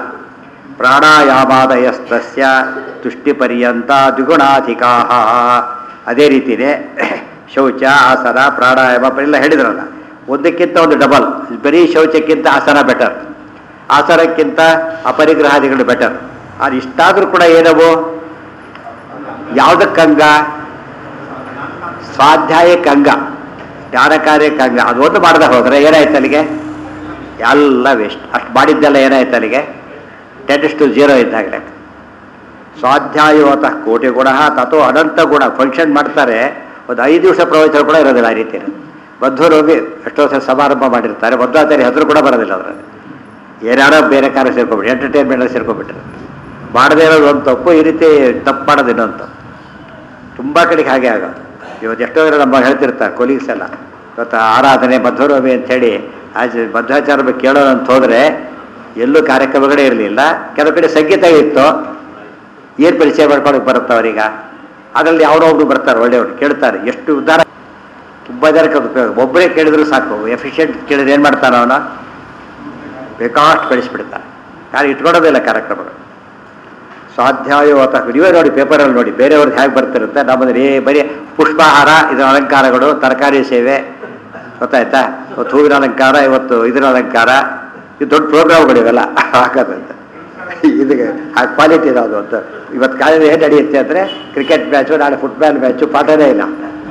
ಪ್ರಾಣಾಯಾಮಾದಯಸ್ತಸ್ಯ ತುಷ್ಟಿ ಪರ್ಯಂತ ದ್ವಿಗುಣಾಧಿಕಾ ಅದೇ ರೀತಿನೇ ಶೌಚ ಆಸನ ಪ್ರಾಣಾಯಾಮ ಎಲ್ಲ ಹೇಳಿದ್ರಲ್ಲ ಒಂದಕ್ಕಿಂತ ಒಂದು ಡಬಲ್ ಬರೀ ಶೌಚಕ್ಕಿಂತ ಆಸನ ಬೆಟರ್ ಆಸನಕ್ಕಿಂತ ಅಪರಿಗ್ರಹಾದಿಗಳು ಬೆಟರ್ ಅದು ಇಷ್ಟಾದರೂ ಕೂಡ ಏನವು ಯಾವುದಕ್ಕಂಗ ಸ್ವಾಧ್ಯಾಯಕ್ಕೆ ಅಂಗ ಜ್ಞಾನ ಕಾರ್ಯಕ್ಕೆ ಅಂಗ ಅದು ಒಂದು ಮಾಡದೆ ಹೋದರೆ ಏನಾಯ್ತು ಅಲ್ಲಿಗೆ ಎಲ್ಲ ವೇಸ್ಟ್ ಅಷ್ಟು ಮಾಡಿದ್ದೆಲ್ಲ ಏನಾಯ್ತು ಅಲ್ಲಿಗೆ ಟೆನ್ ಟು ಜೀರೋ ಇದ್ದಾಗಲೇ ಸ್ವಾಧ್ಯಾಯವತಃ ಕೋಟಿ ಗುಣ ತಥೋ ಅನಂತ ಗುಣ ಫಂಕ್ಷನ್ ಮಾಡ್ತಾರೆ ಒಂದು ಐದು ದಿವಸ ಪ್ರವಚನ ಕೂಡ ಇರೋದಿಲ್ಲ ಆ ರೀತಿ ಬದ್ಧರು ಹೋಗಿ ಎಷ್ಟೋ ಸಲ ಸಮಾರಂಭ ಮಾಡಿರ್ತಾರೆ ಬದ್ಧಾಚಾರ್ಯ ಹೆಸರು ಕೂಡ ಬರೋದಿಲ್ಲ ಅದರಲ್ಲಿ ಏನಾರೋ ಬೇರೆ ಕಾರ್ಯ ಸೇರ್ಕೊಬಿಟ್ಟು ಎಂಟರ್ಟೈನ್ಮೆಂಟ್ ಸೇರ್ಕೊಬಿಟ್ರೆ ಮಾಡದೇ ಇರೋದು ಒಂದು ತಪ್ಪು ಈ ರೀತಿ ತಪ್ಪು ಮಾಡೋದು ಇನ್ನೊಂದು ತಪ್ಪು ತುಂಬ ಕಡೆಗೆ ಹಾಗೆ ಆಗೋದು ಇವತ್ತು ಎಷ್ಟೋ ಜನ ನಮ್ಮ ಹೇಳ್ತಿರ್ತಾರೆ ಕೊಲೀಗ್ಸ್ ಎಲ್ಲ ಇವತ್ತು ಆರಾಧನೆ ಮಧ್ವರೋಮಿ ಅಂಥೇಳಿ ಆಚ ಮಧ್ವಾಚಾರ ಬಗ್ಗೆ ಕೇಳೋದು ಅಂತ ಹೋದರೆ ಎಲ್ಲೂ ಕಾರ್ಯಕ್ರಮಗಳೇ ಇರಲಿಲ್ಲ ಕೆಲವು ಕಡೆ ಸಂಗೀತ ಇತ್ತು ಏನು ಪರಿಚಯ ಮಾಡ್ಕೊಳಕ್ಕೆ ಬರುತ್ತೆ ಅವರೀಗ ಅದರಲ್ಲಿ ಯಾವ್ದೊಬ್ರು ಬರ್ತಾರೆ ಒಳ್ಳೆಯವರು ಕೇಳ್ತಾರೆ ಎಷ್ಟು ಉದ್ಧಾರ ತುಂಬ ಜನಕ್ಕೆ ಅದು ಉಪಯೋಗ ಒಬ್ಬರೇ ಕೇಳಿದ್ರು ಸಾಕು ಎಫಿಷಿಯೆಂಟ್ ಕೇಳಿದ್ರೆ ಏನು ಮಾಡ್ತಾನೆ ಅವನು ಬೇಕಾಷ್ಟು ಕಳಿಸ್ಬಿಡ್ತಾನೆ ಯಾರು ಇಟ್ಕೊಳೋದಿಲ್ಲ ಕಾರ್ಯಕ್ರಮಗಳು ಸ್ವಾಧ್ಯಾಯ ಅಥವಾ ನೀವೇ ನೋಡಿ ಪೇಪರಲ್ಲಿ ನೋಡಿ ಬೇರೆಯವ್ರದ್ದು ಹೇಗೆ ಬರ್ತಿರುತ್ತೆ ನಮ್ಮದು ಏ ಬರೀ ಪುಷ್ಪಾಹಾರ ಇದರ ಅಲಂಕಾರಗಳು ತರಕಾರಿ ಸೇವೆ ಗೊತ್ತಾಯ್ತಾ ಇವತ್ತು ಹೂವಿನ ಅಲಂಕಾರ ಇವತ್ತು ಇದರ ಅಲಂಕಾರ ಇದು ದೊಡ್ಡ ಪ್ರೋಗ್ರಾಮ್ಗಳು ಇವೆಲ್ಲ ಹಾಕೋದಂತ ಇದಕ್ಕೆ ಆ ಕ್ವಾಲಿಟಿ ಇರೋದು ಅಂತ ಇವತ್ತು ಕಾಲೇಜ್ ಏನು ನಡೆಯುತ್ತೆ ಅಂದರೆ ಕ್ರಿಕೆಟ್ ಮ್ಯಾಚು ನಾಳೆ ಫುಟ್ಬಾಲ್ ಮ್ಯಾಚು ಪಾಠನೇ ಇಲ್ಲ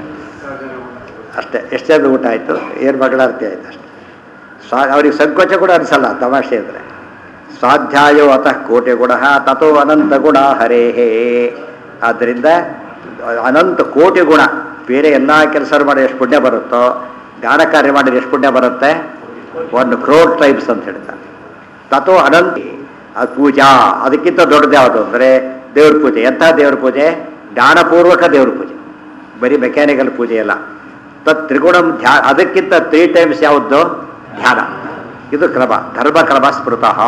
ಅಷ್ಟೇ ಎಷ್ಟು ಜನ ಊಟ ಆಯಿತು ಏನು ಮಗಳಾರತಿ ಆಯ್ತು ಅಷ್ಟೇ ಸ್ವಾ ಅವ್ರಿಗೆ ಸಂಕೋಚ ಕೂಡ ಅನಿಸಲ್ಲ ತಮಾಷೆ ಅಂದರೆ ಸ್ವಾಧ್ಯಾಯೋ ಅತಃ ಕೋಟಿ ಗುಣ ತಥೋ ಅನಂತ ಗುಣ ಹರೇಹೇ ಆದ್ದರಿಂದ ಅನಂತ ಕೋಟಿ ಗುಣ ಬೇರೆ ಎಲ್ಲ ಕೆಲಸ ಮಾಡಿ ಎಷ್ಟು ಪುಣ್ಯ ಬರುತ್ತೋ ಜ್ಞಾನ ಕಾರ್ಯ ಮಾಡಿದ್ರೆ ಎಷ್ಟು ಪುಣ್ಯ ಬರುತ್ತೆ ಒಂದು ಕ್ರೋಡ್ ಟೈಪ್ಸ್ ಅಂತ ಹೇಳ್ತಾರೆ ತಥೋ ಅನಂತಿ ಅದು ಪೂಜಾ ಅದಕ್ಕಿಂತ ದೊಡ್ಡದು ಯಾವುದು ಅಂದರೆ ದೇವ್ರ ಪೂಜೆ ಎಂಥ ದೇವ್ರ ಪೂಜೆ ಜ್ಞಾನಪೂರ್ವಕ ದೇವ್ರ ಪೂಜೆ ಬರೀ ಮೆಕ್ಯಾನಿಕಲ್ ಪೂಜೆ ಅಲ್ಲ ತತ್ ತ್ರಿಗುಣಂ ಧ್ಯಾ ಅದಕ್ಕಿಂತ ತ್ರೀ ಟೈಮ್ಸ್ ಯಾವುದು ಧ್ಯಾನ ಇದು ಕ್ರಮ ಧರ್ಮ ಕ್ರಮ ಸ್ಮೃತಃ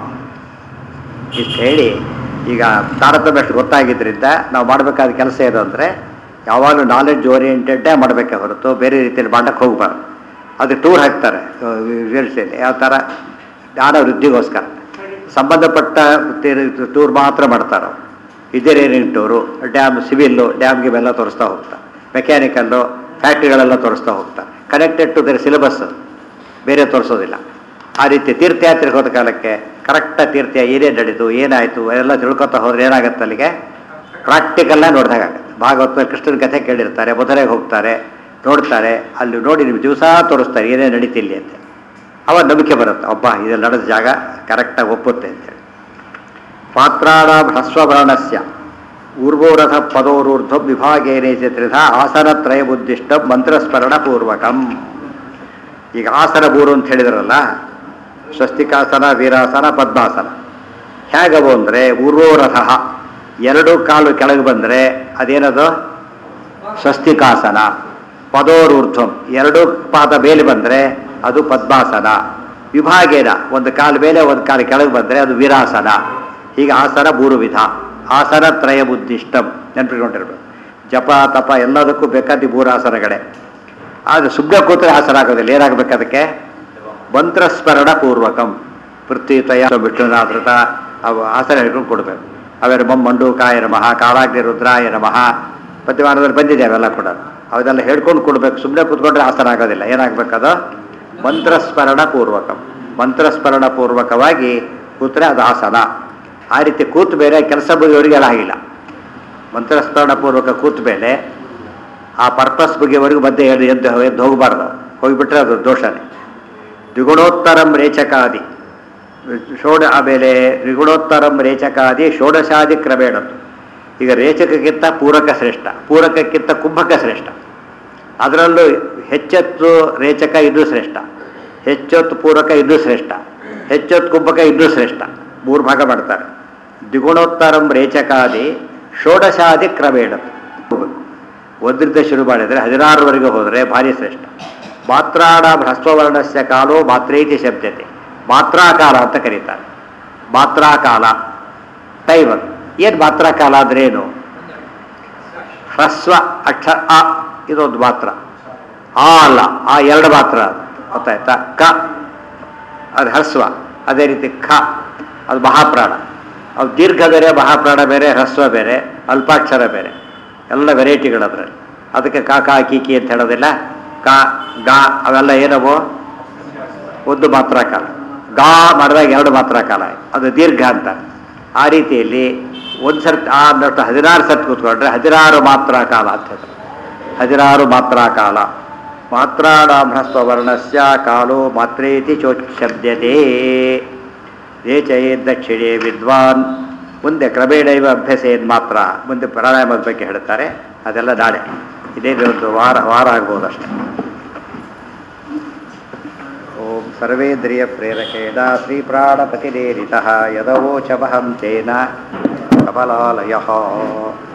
ಇಷ್ಟು ಹೇಳಿ ಈಗ ತಾರತಮ್ಯ ಅಷ್ಟು ಗೊತ್ತಾಗಿದ್ದರಿಂದ ನಾವು ಮಾಡಬೇಕಾದ ಕೆಲಸ ಏನು ಅಂದರೆ ಯಾವಾಗಲೂ ನಾಲೆಡ್ಜ್ ಓರಿಯೆಂಟೆಡ್ಡೇ ಮಾಡಬೇಕೆ ಹೊರತು ಬೇರೆ ರೀತಿಯಲ್ಲಿ ಮಾಡಕ್ಕೆ ಹೋಗ್ಬಾರ್ದು ಅದು ಟೂರ್ ಹಾಕ್ತಾರೆ ಯೂನಿವರ್ಸಿಟಿಯಲ್ಲಿ ಯಾವ ಥರ ಜ್ಞಾನ ವೃದ್ಧಿಗೋಸ್ಕರ ಸಂಬಂಧಪಟ್ಟ ಟೂರ್ ಮಾತ್ರ ಮಾಡ್ತಾರೆ ಇಂಜಿನಿಯರಿಂಗ್ ಟೂರು ಡ್ಯಾಮ್ ಸಿವಿಲ್ಲು ಡ್ಯಾಮ್ಗೆ ಇವೆಲ್ಲ ತೋರಿಸ್ತಾ ಹೋಗ್ತಾರೆ ಮೆಕ್ಯಾನಿಕಲ್ಲು ಫ್ಯಾಕ್ಟ್ರಿಗಳೆಲ್ಲ ತೋರಿಸ್ತಾ ಹೋಗ್ತಾರೆ ಕನೆಕ್ಟೆಡ್ ಟು ದರ್ ಸಿಲೆಬಸ್ ಬೇರೆ ತೋರಿಸೋದಿಲ್ಲ ಆ ರೀತಿ ತೀರ್ಥಯಾತ್ರೆಗೆ ಹೋದ ಕಾಲಕ್ಕೆ ಕರೆಕ್ಟಾಗಿ ತೀರ್ಥ ಏನೇನು ನಡೀತು ಏನಾಯಿತು ಎಲ್ಲ ತಿಳ್ಕೊತಾ ಹೋದ್ರೆ ಏನಾಗುತ್ತೆ ಅಲ್ಲಿಗೆ ಪ್ರಾಕ್ಟಿಕಲ್ಲ ನೋಡಿದಾಗುತ್ತೆ ಭಾಗವತ ಕೃಷ್ಣನ ಕಥೆ ಕೇಳಿರ್ತಾರೆ ಮಧುರೆಗೆ ಹೋಗ್ತಾರೆ ನೋಡ್ತಾರೆ ಅಲ್ಲಿ ನೋಡಿ ನಿಮ್ಗೆ ದಿವಸ ತೋರಿಸ್ತಾರೆ ಏನೇನು ನಡೀತಿಲ್ಲಿ ಅಂತ ಅವಾಗ ನಂಬಿಕೆ ಬರುತ್ತೆ ಒಬ್ಬ ಇದು ನಡೆದ ಜಾಗ ಕರೆಕ್ಟಾಗಿ ಒಪ್ಪುತ್ತೆ ಅಂತೇಳಿ ಪಾತ್ರಾಣ ಹ್ರಸ್ವವರ್ಣಸ್ಯ ಊರ್ವೋರಥ ಪದೋರೂರ್ಧ್ವ ವಿಭಾಗೇನೇ ತ್ರಿಧ ಆಸನತ್ರಯ ಬುದ್ಧಿಷ್ಟ ಮಂತ್ರಸ್ಮರಣ ಪೂರ್ವಕಂ ಈಗ ಆಸನ ಮೂರು ಅಂತ ಹೇಳಿದ್ರಲ್ಲ ಸ್ವಸ್ತಿಕಾಸನ ವೀರಾಸನ ಪದ್ಮಾಸನ ಹೇಗವು ಅಂದರೆ ಊರ್ವೋರಥ ಎರಡು ಕಾಲು ಕೆಳಗೆ ಬಂದರೆ ಅದೇನದು ಸ್ವಸ್ತಿಕಾಸನ ಪದೋರೂರ್ಧ್ವಂ ಎರಡು ಪಾದ ಮೇಲೆ ಬಂದರೆ ಅದು ಪದ್ಮಾಸನ ವಿಭಾಗೇನ ಒಂದು ಕಾಲು ಮೇಲೆ ಒಂದು ಕಾಲು ಕೆಳಗೆ ಬಂದರೆ ಅದು ವೀರಾಸನ ಹೀಗೆ ಆಸನ ಮೂರು ವಿಧ ಆಸನ ತ್ರಯ ಬುದ್ಧಿಷ್ಟಂ ನೆನಪಿಟ್ಕೊಂಡಿರ್ಬೇಕು ಜಪ ತಪ ಎಲ್ಲದಕ್ಕೂ ಬೇಕಾದ ಈ ಮೂರು ಆಸನಗಳೇ ಆದರೆ ಸುಮ್ಮನೆ ಕೂತ್ರೆ ಆಸನ ಆಗೋದಿಲ್ಲ ಏನಾಗಬೇಕು ಅದಕ್ಕೆ ಮಂತ್ರಸ್ಮರಣ ಪೂರ್ವಕಂ ಪೃಥ್ವಿತಯ ವಿಷ್ಣುನಾಥೃತ ಅವು ಆಸನ ಹಿಡ್ಕೊಂಡು ಕೊಡಬೇಕು ಅವೇನು ಮಂಡೂಕಾಯ ನಮಃ ಕಾಳಾಗ್ನಿ ರುದ್ರಾಯ ನಮಃ ಪ್ರತಿಮಾನದಲ್ಲಿ ಬಂದಿದೆ ಅವೆಲ್ಲ ಕೂಡ ಅವೆಲ್ಲ ಹೇಳ್ಕೊಂಡು ಕೊಡ್ಬೇಕು ಸುಮ್ಮನೆ ಕೂತ್ಕೊಂಡ್ರೆ ಆಸನ ಆಗೋದಿಲ್ಲ ಏನಾಗಬೇಕದು ಮಂತ್ರಸ್ಮರಣ ಪೂರ್ವಕಂ ಮಂತ್ರಸ್ಮರಣ ಪೂರ್ವಕವಾಗಿ ಕೂತ್ರೆ ಅದು ಆಸನ ಆ ರೀತಿ ಕೂತ ಮೇಲೆ ಕೆಲಸ ಮುಗಿಯವರಿಗೆಲ್ಲ ಆಗಿಲ್ಲ ಮಂತ್ರಸ್ಮರಣ ಪೂರ್ವಕ ಕೂತ ಮೇಲೆ ಆ ಪರ್ಪಸ್ ಬಗ್ಗೆವರೆಗೂ ಮಧ್ಯೆ ಎದ್ದು ಎದ್ದು ಎದ್ದು ಹೋಗಬಾರ್ದು ಹೋಗಿಬಿಟ್ರೆ ಅದು ದೋಷನೇ ದ್ವಿಗುಣೋತ್ತರಂ ರೇಚಕಾದಿ ಷೋಡ ಆಮೇಲೆ ದ್ವಿಗುಣೋತ್ತರಂ ರೇಚಕಾದಿ ಷೋಡಶಾದಿ ಕ್ರಮೇಣದ್ದು ಈಗ ರೇಚಕಕ್ಕಿಂತ ಪೂರಕ ಶ್ರೇಷ್ಠ ಪೂರಕಕ್ಕಿಂತ ಕುಂಭಕ ಶ್ರೇಷ್ಠ ಅದರಲ್ಲೂ ಹೆಚ್ಚೆತ್ತು ರೇಚಕ ಇನ್ನೂ ಶ್ರೇಷ್ಠ ಹೆಚ್ಚೊತ್ತು ಪೂರಕ ಇನ್ನೂ ಶ್ರೇಷ್ಠ ಹೆಚ್ಚೊತ್ತು ಕುಂಭಕ ಇನ್ನೂ ಶ್ರೇಷ್ಠ ಮೂರು ಭಾಗ ಮಾಡ್ತಾರೆ ದ್ವಿಗುಣೋತ್ತರಂ ರೇಚಕಾದಿ ಷೋಡಶಾದಿ ಕ್ರಮೇಣ ಒಂದರಿಂದ ಶುರು ಮಾಡಿದರೆ ಹದಿನಾರವರೆಗೆ ಹೋದರೆ ಭಾರಿ ಶ್ರೇಷ್ಠ ಮಾತ್ರಾಣ ಹ್ರಸ್ವವರ್ಣಸ್ಯ ಕಾಲೋ ಮಾತ್ರೇತಿ ಶಬ್ದತೆ ಮಾತ್ರಾಕಾಲ ಅಂತ ಕರೀತಾರೆ ಮಾತ್ರಾಕಾಲ ಟೈಮ್ ಅದು ಏನು ಮಾತ್ರಾಕಾಲ ಅಂದ್ರೆ ಏನು ಹ್ರಸ್ವ ಅಕ್ಷ ಅ ಇದೊಂದು ಮಾತ್ರ ಆ ಅಲ್ಲ ಆ ಎರಡು ಮಾತ್ರ ಅದು. ಗೊತ್ತಾಯ್ತಾ ಕ ಅದು ಹ್ರಸ್ವ ಅದೇ ರೀತಿ ಖ ಅದು ಮಹಾಪ್ರಾಣ ಅದು ದೀರ್ಘ ಬೇರೆ ಮಹಾಪ್ರಾಣ ಬೇರೆ ಹ್ರಸ್ವ ಬೇರೆ ಅಲ್ಪಾಕ್ಷರ ಬೇರೆ ಎಲ್ಲ ವೆರೈಟಿಗಳು ಅದರಲ್ಲಿ ಅದಕ್ಕೆ ಕಾ ಕಾ ಕಿ ಕಿ ಅಂತ ಹೇಳೋದಿಲ್ಲ ಕ ಗಾ ಅವೆಲ್ಲ ಏನವು ಒಂದು ಮಾತ್ರ ಕಾಲ ಗಾ ಮಾಡಿದಾಗ ಎರಡು ಮಾತ್ರ ಕಾಲ ಅದು ದೀರ್ಘ ಅಂತ ಆ ರೀತಿಯಲ್ಲಿ ಒಂದು ಸರ್ತಿ ಆ ನಟ್ಟು ಹದಿನಾರು ಸರ್ತಿ ಕೂತ್ಕೊಂಡ್ರೆ ಹದಿನಾರು ಮಾತ್ರ ಕಾಲ ಅಂತ ಹೇಳ್ತಾರೆ ಹದಿನಾರು ಮಾತ್ರ ಕಾಲ ಮಾತ್ರಾಣಾಂ ಹ್ರಸ್ವವರ್ಣಸ್ಯ ಕಾಲೋ ಮಾತ್ರೇತಿ ಚೋಚ್ಯಬ್ದ್ಯತೆ ರೇಚಯೇದ್ ದಕ್ಷಿಣೆ ವಿದ್ವಾನ್ ಮುಂದೆ ಕ್ರಮೇಣೈವ ಅಭ್ಯಸೇದ್ ಮಾತ್ರ ಮುಂದೆ ಪ್ರಾಣಾಯಾಮದ ಬಗ್ಗೆ ಹೇಳ್ತಾರೆ ಅದೆಲ್ಲ ನಾಳೆ ಇದೇ ಒಂದು ವಾರ ವಾರ ಆಗ್ಬೋದು ಅಷ್ಟೇ ಓಂ ಸರ್ವೇಂದ್ರಿಯ ಪ್ರೇರಕೇಣ ಶ್ರೀ ಪ್ರಾಣಪತಿರೇರಿತಃ ಯದವೋಚಮಹಂ ತೇನ ಕಮಲಾಲಯ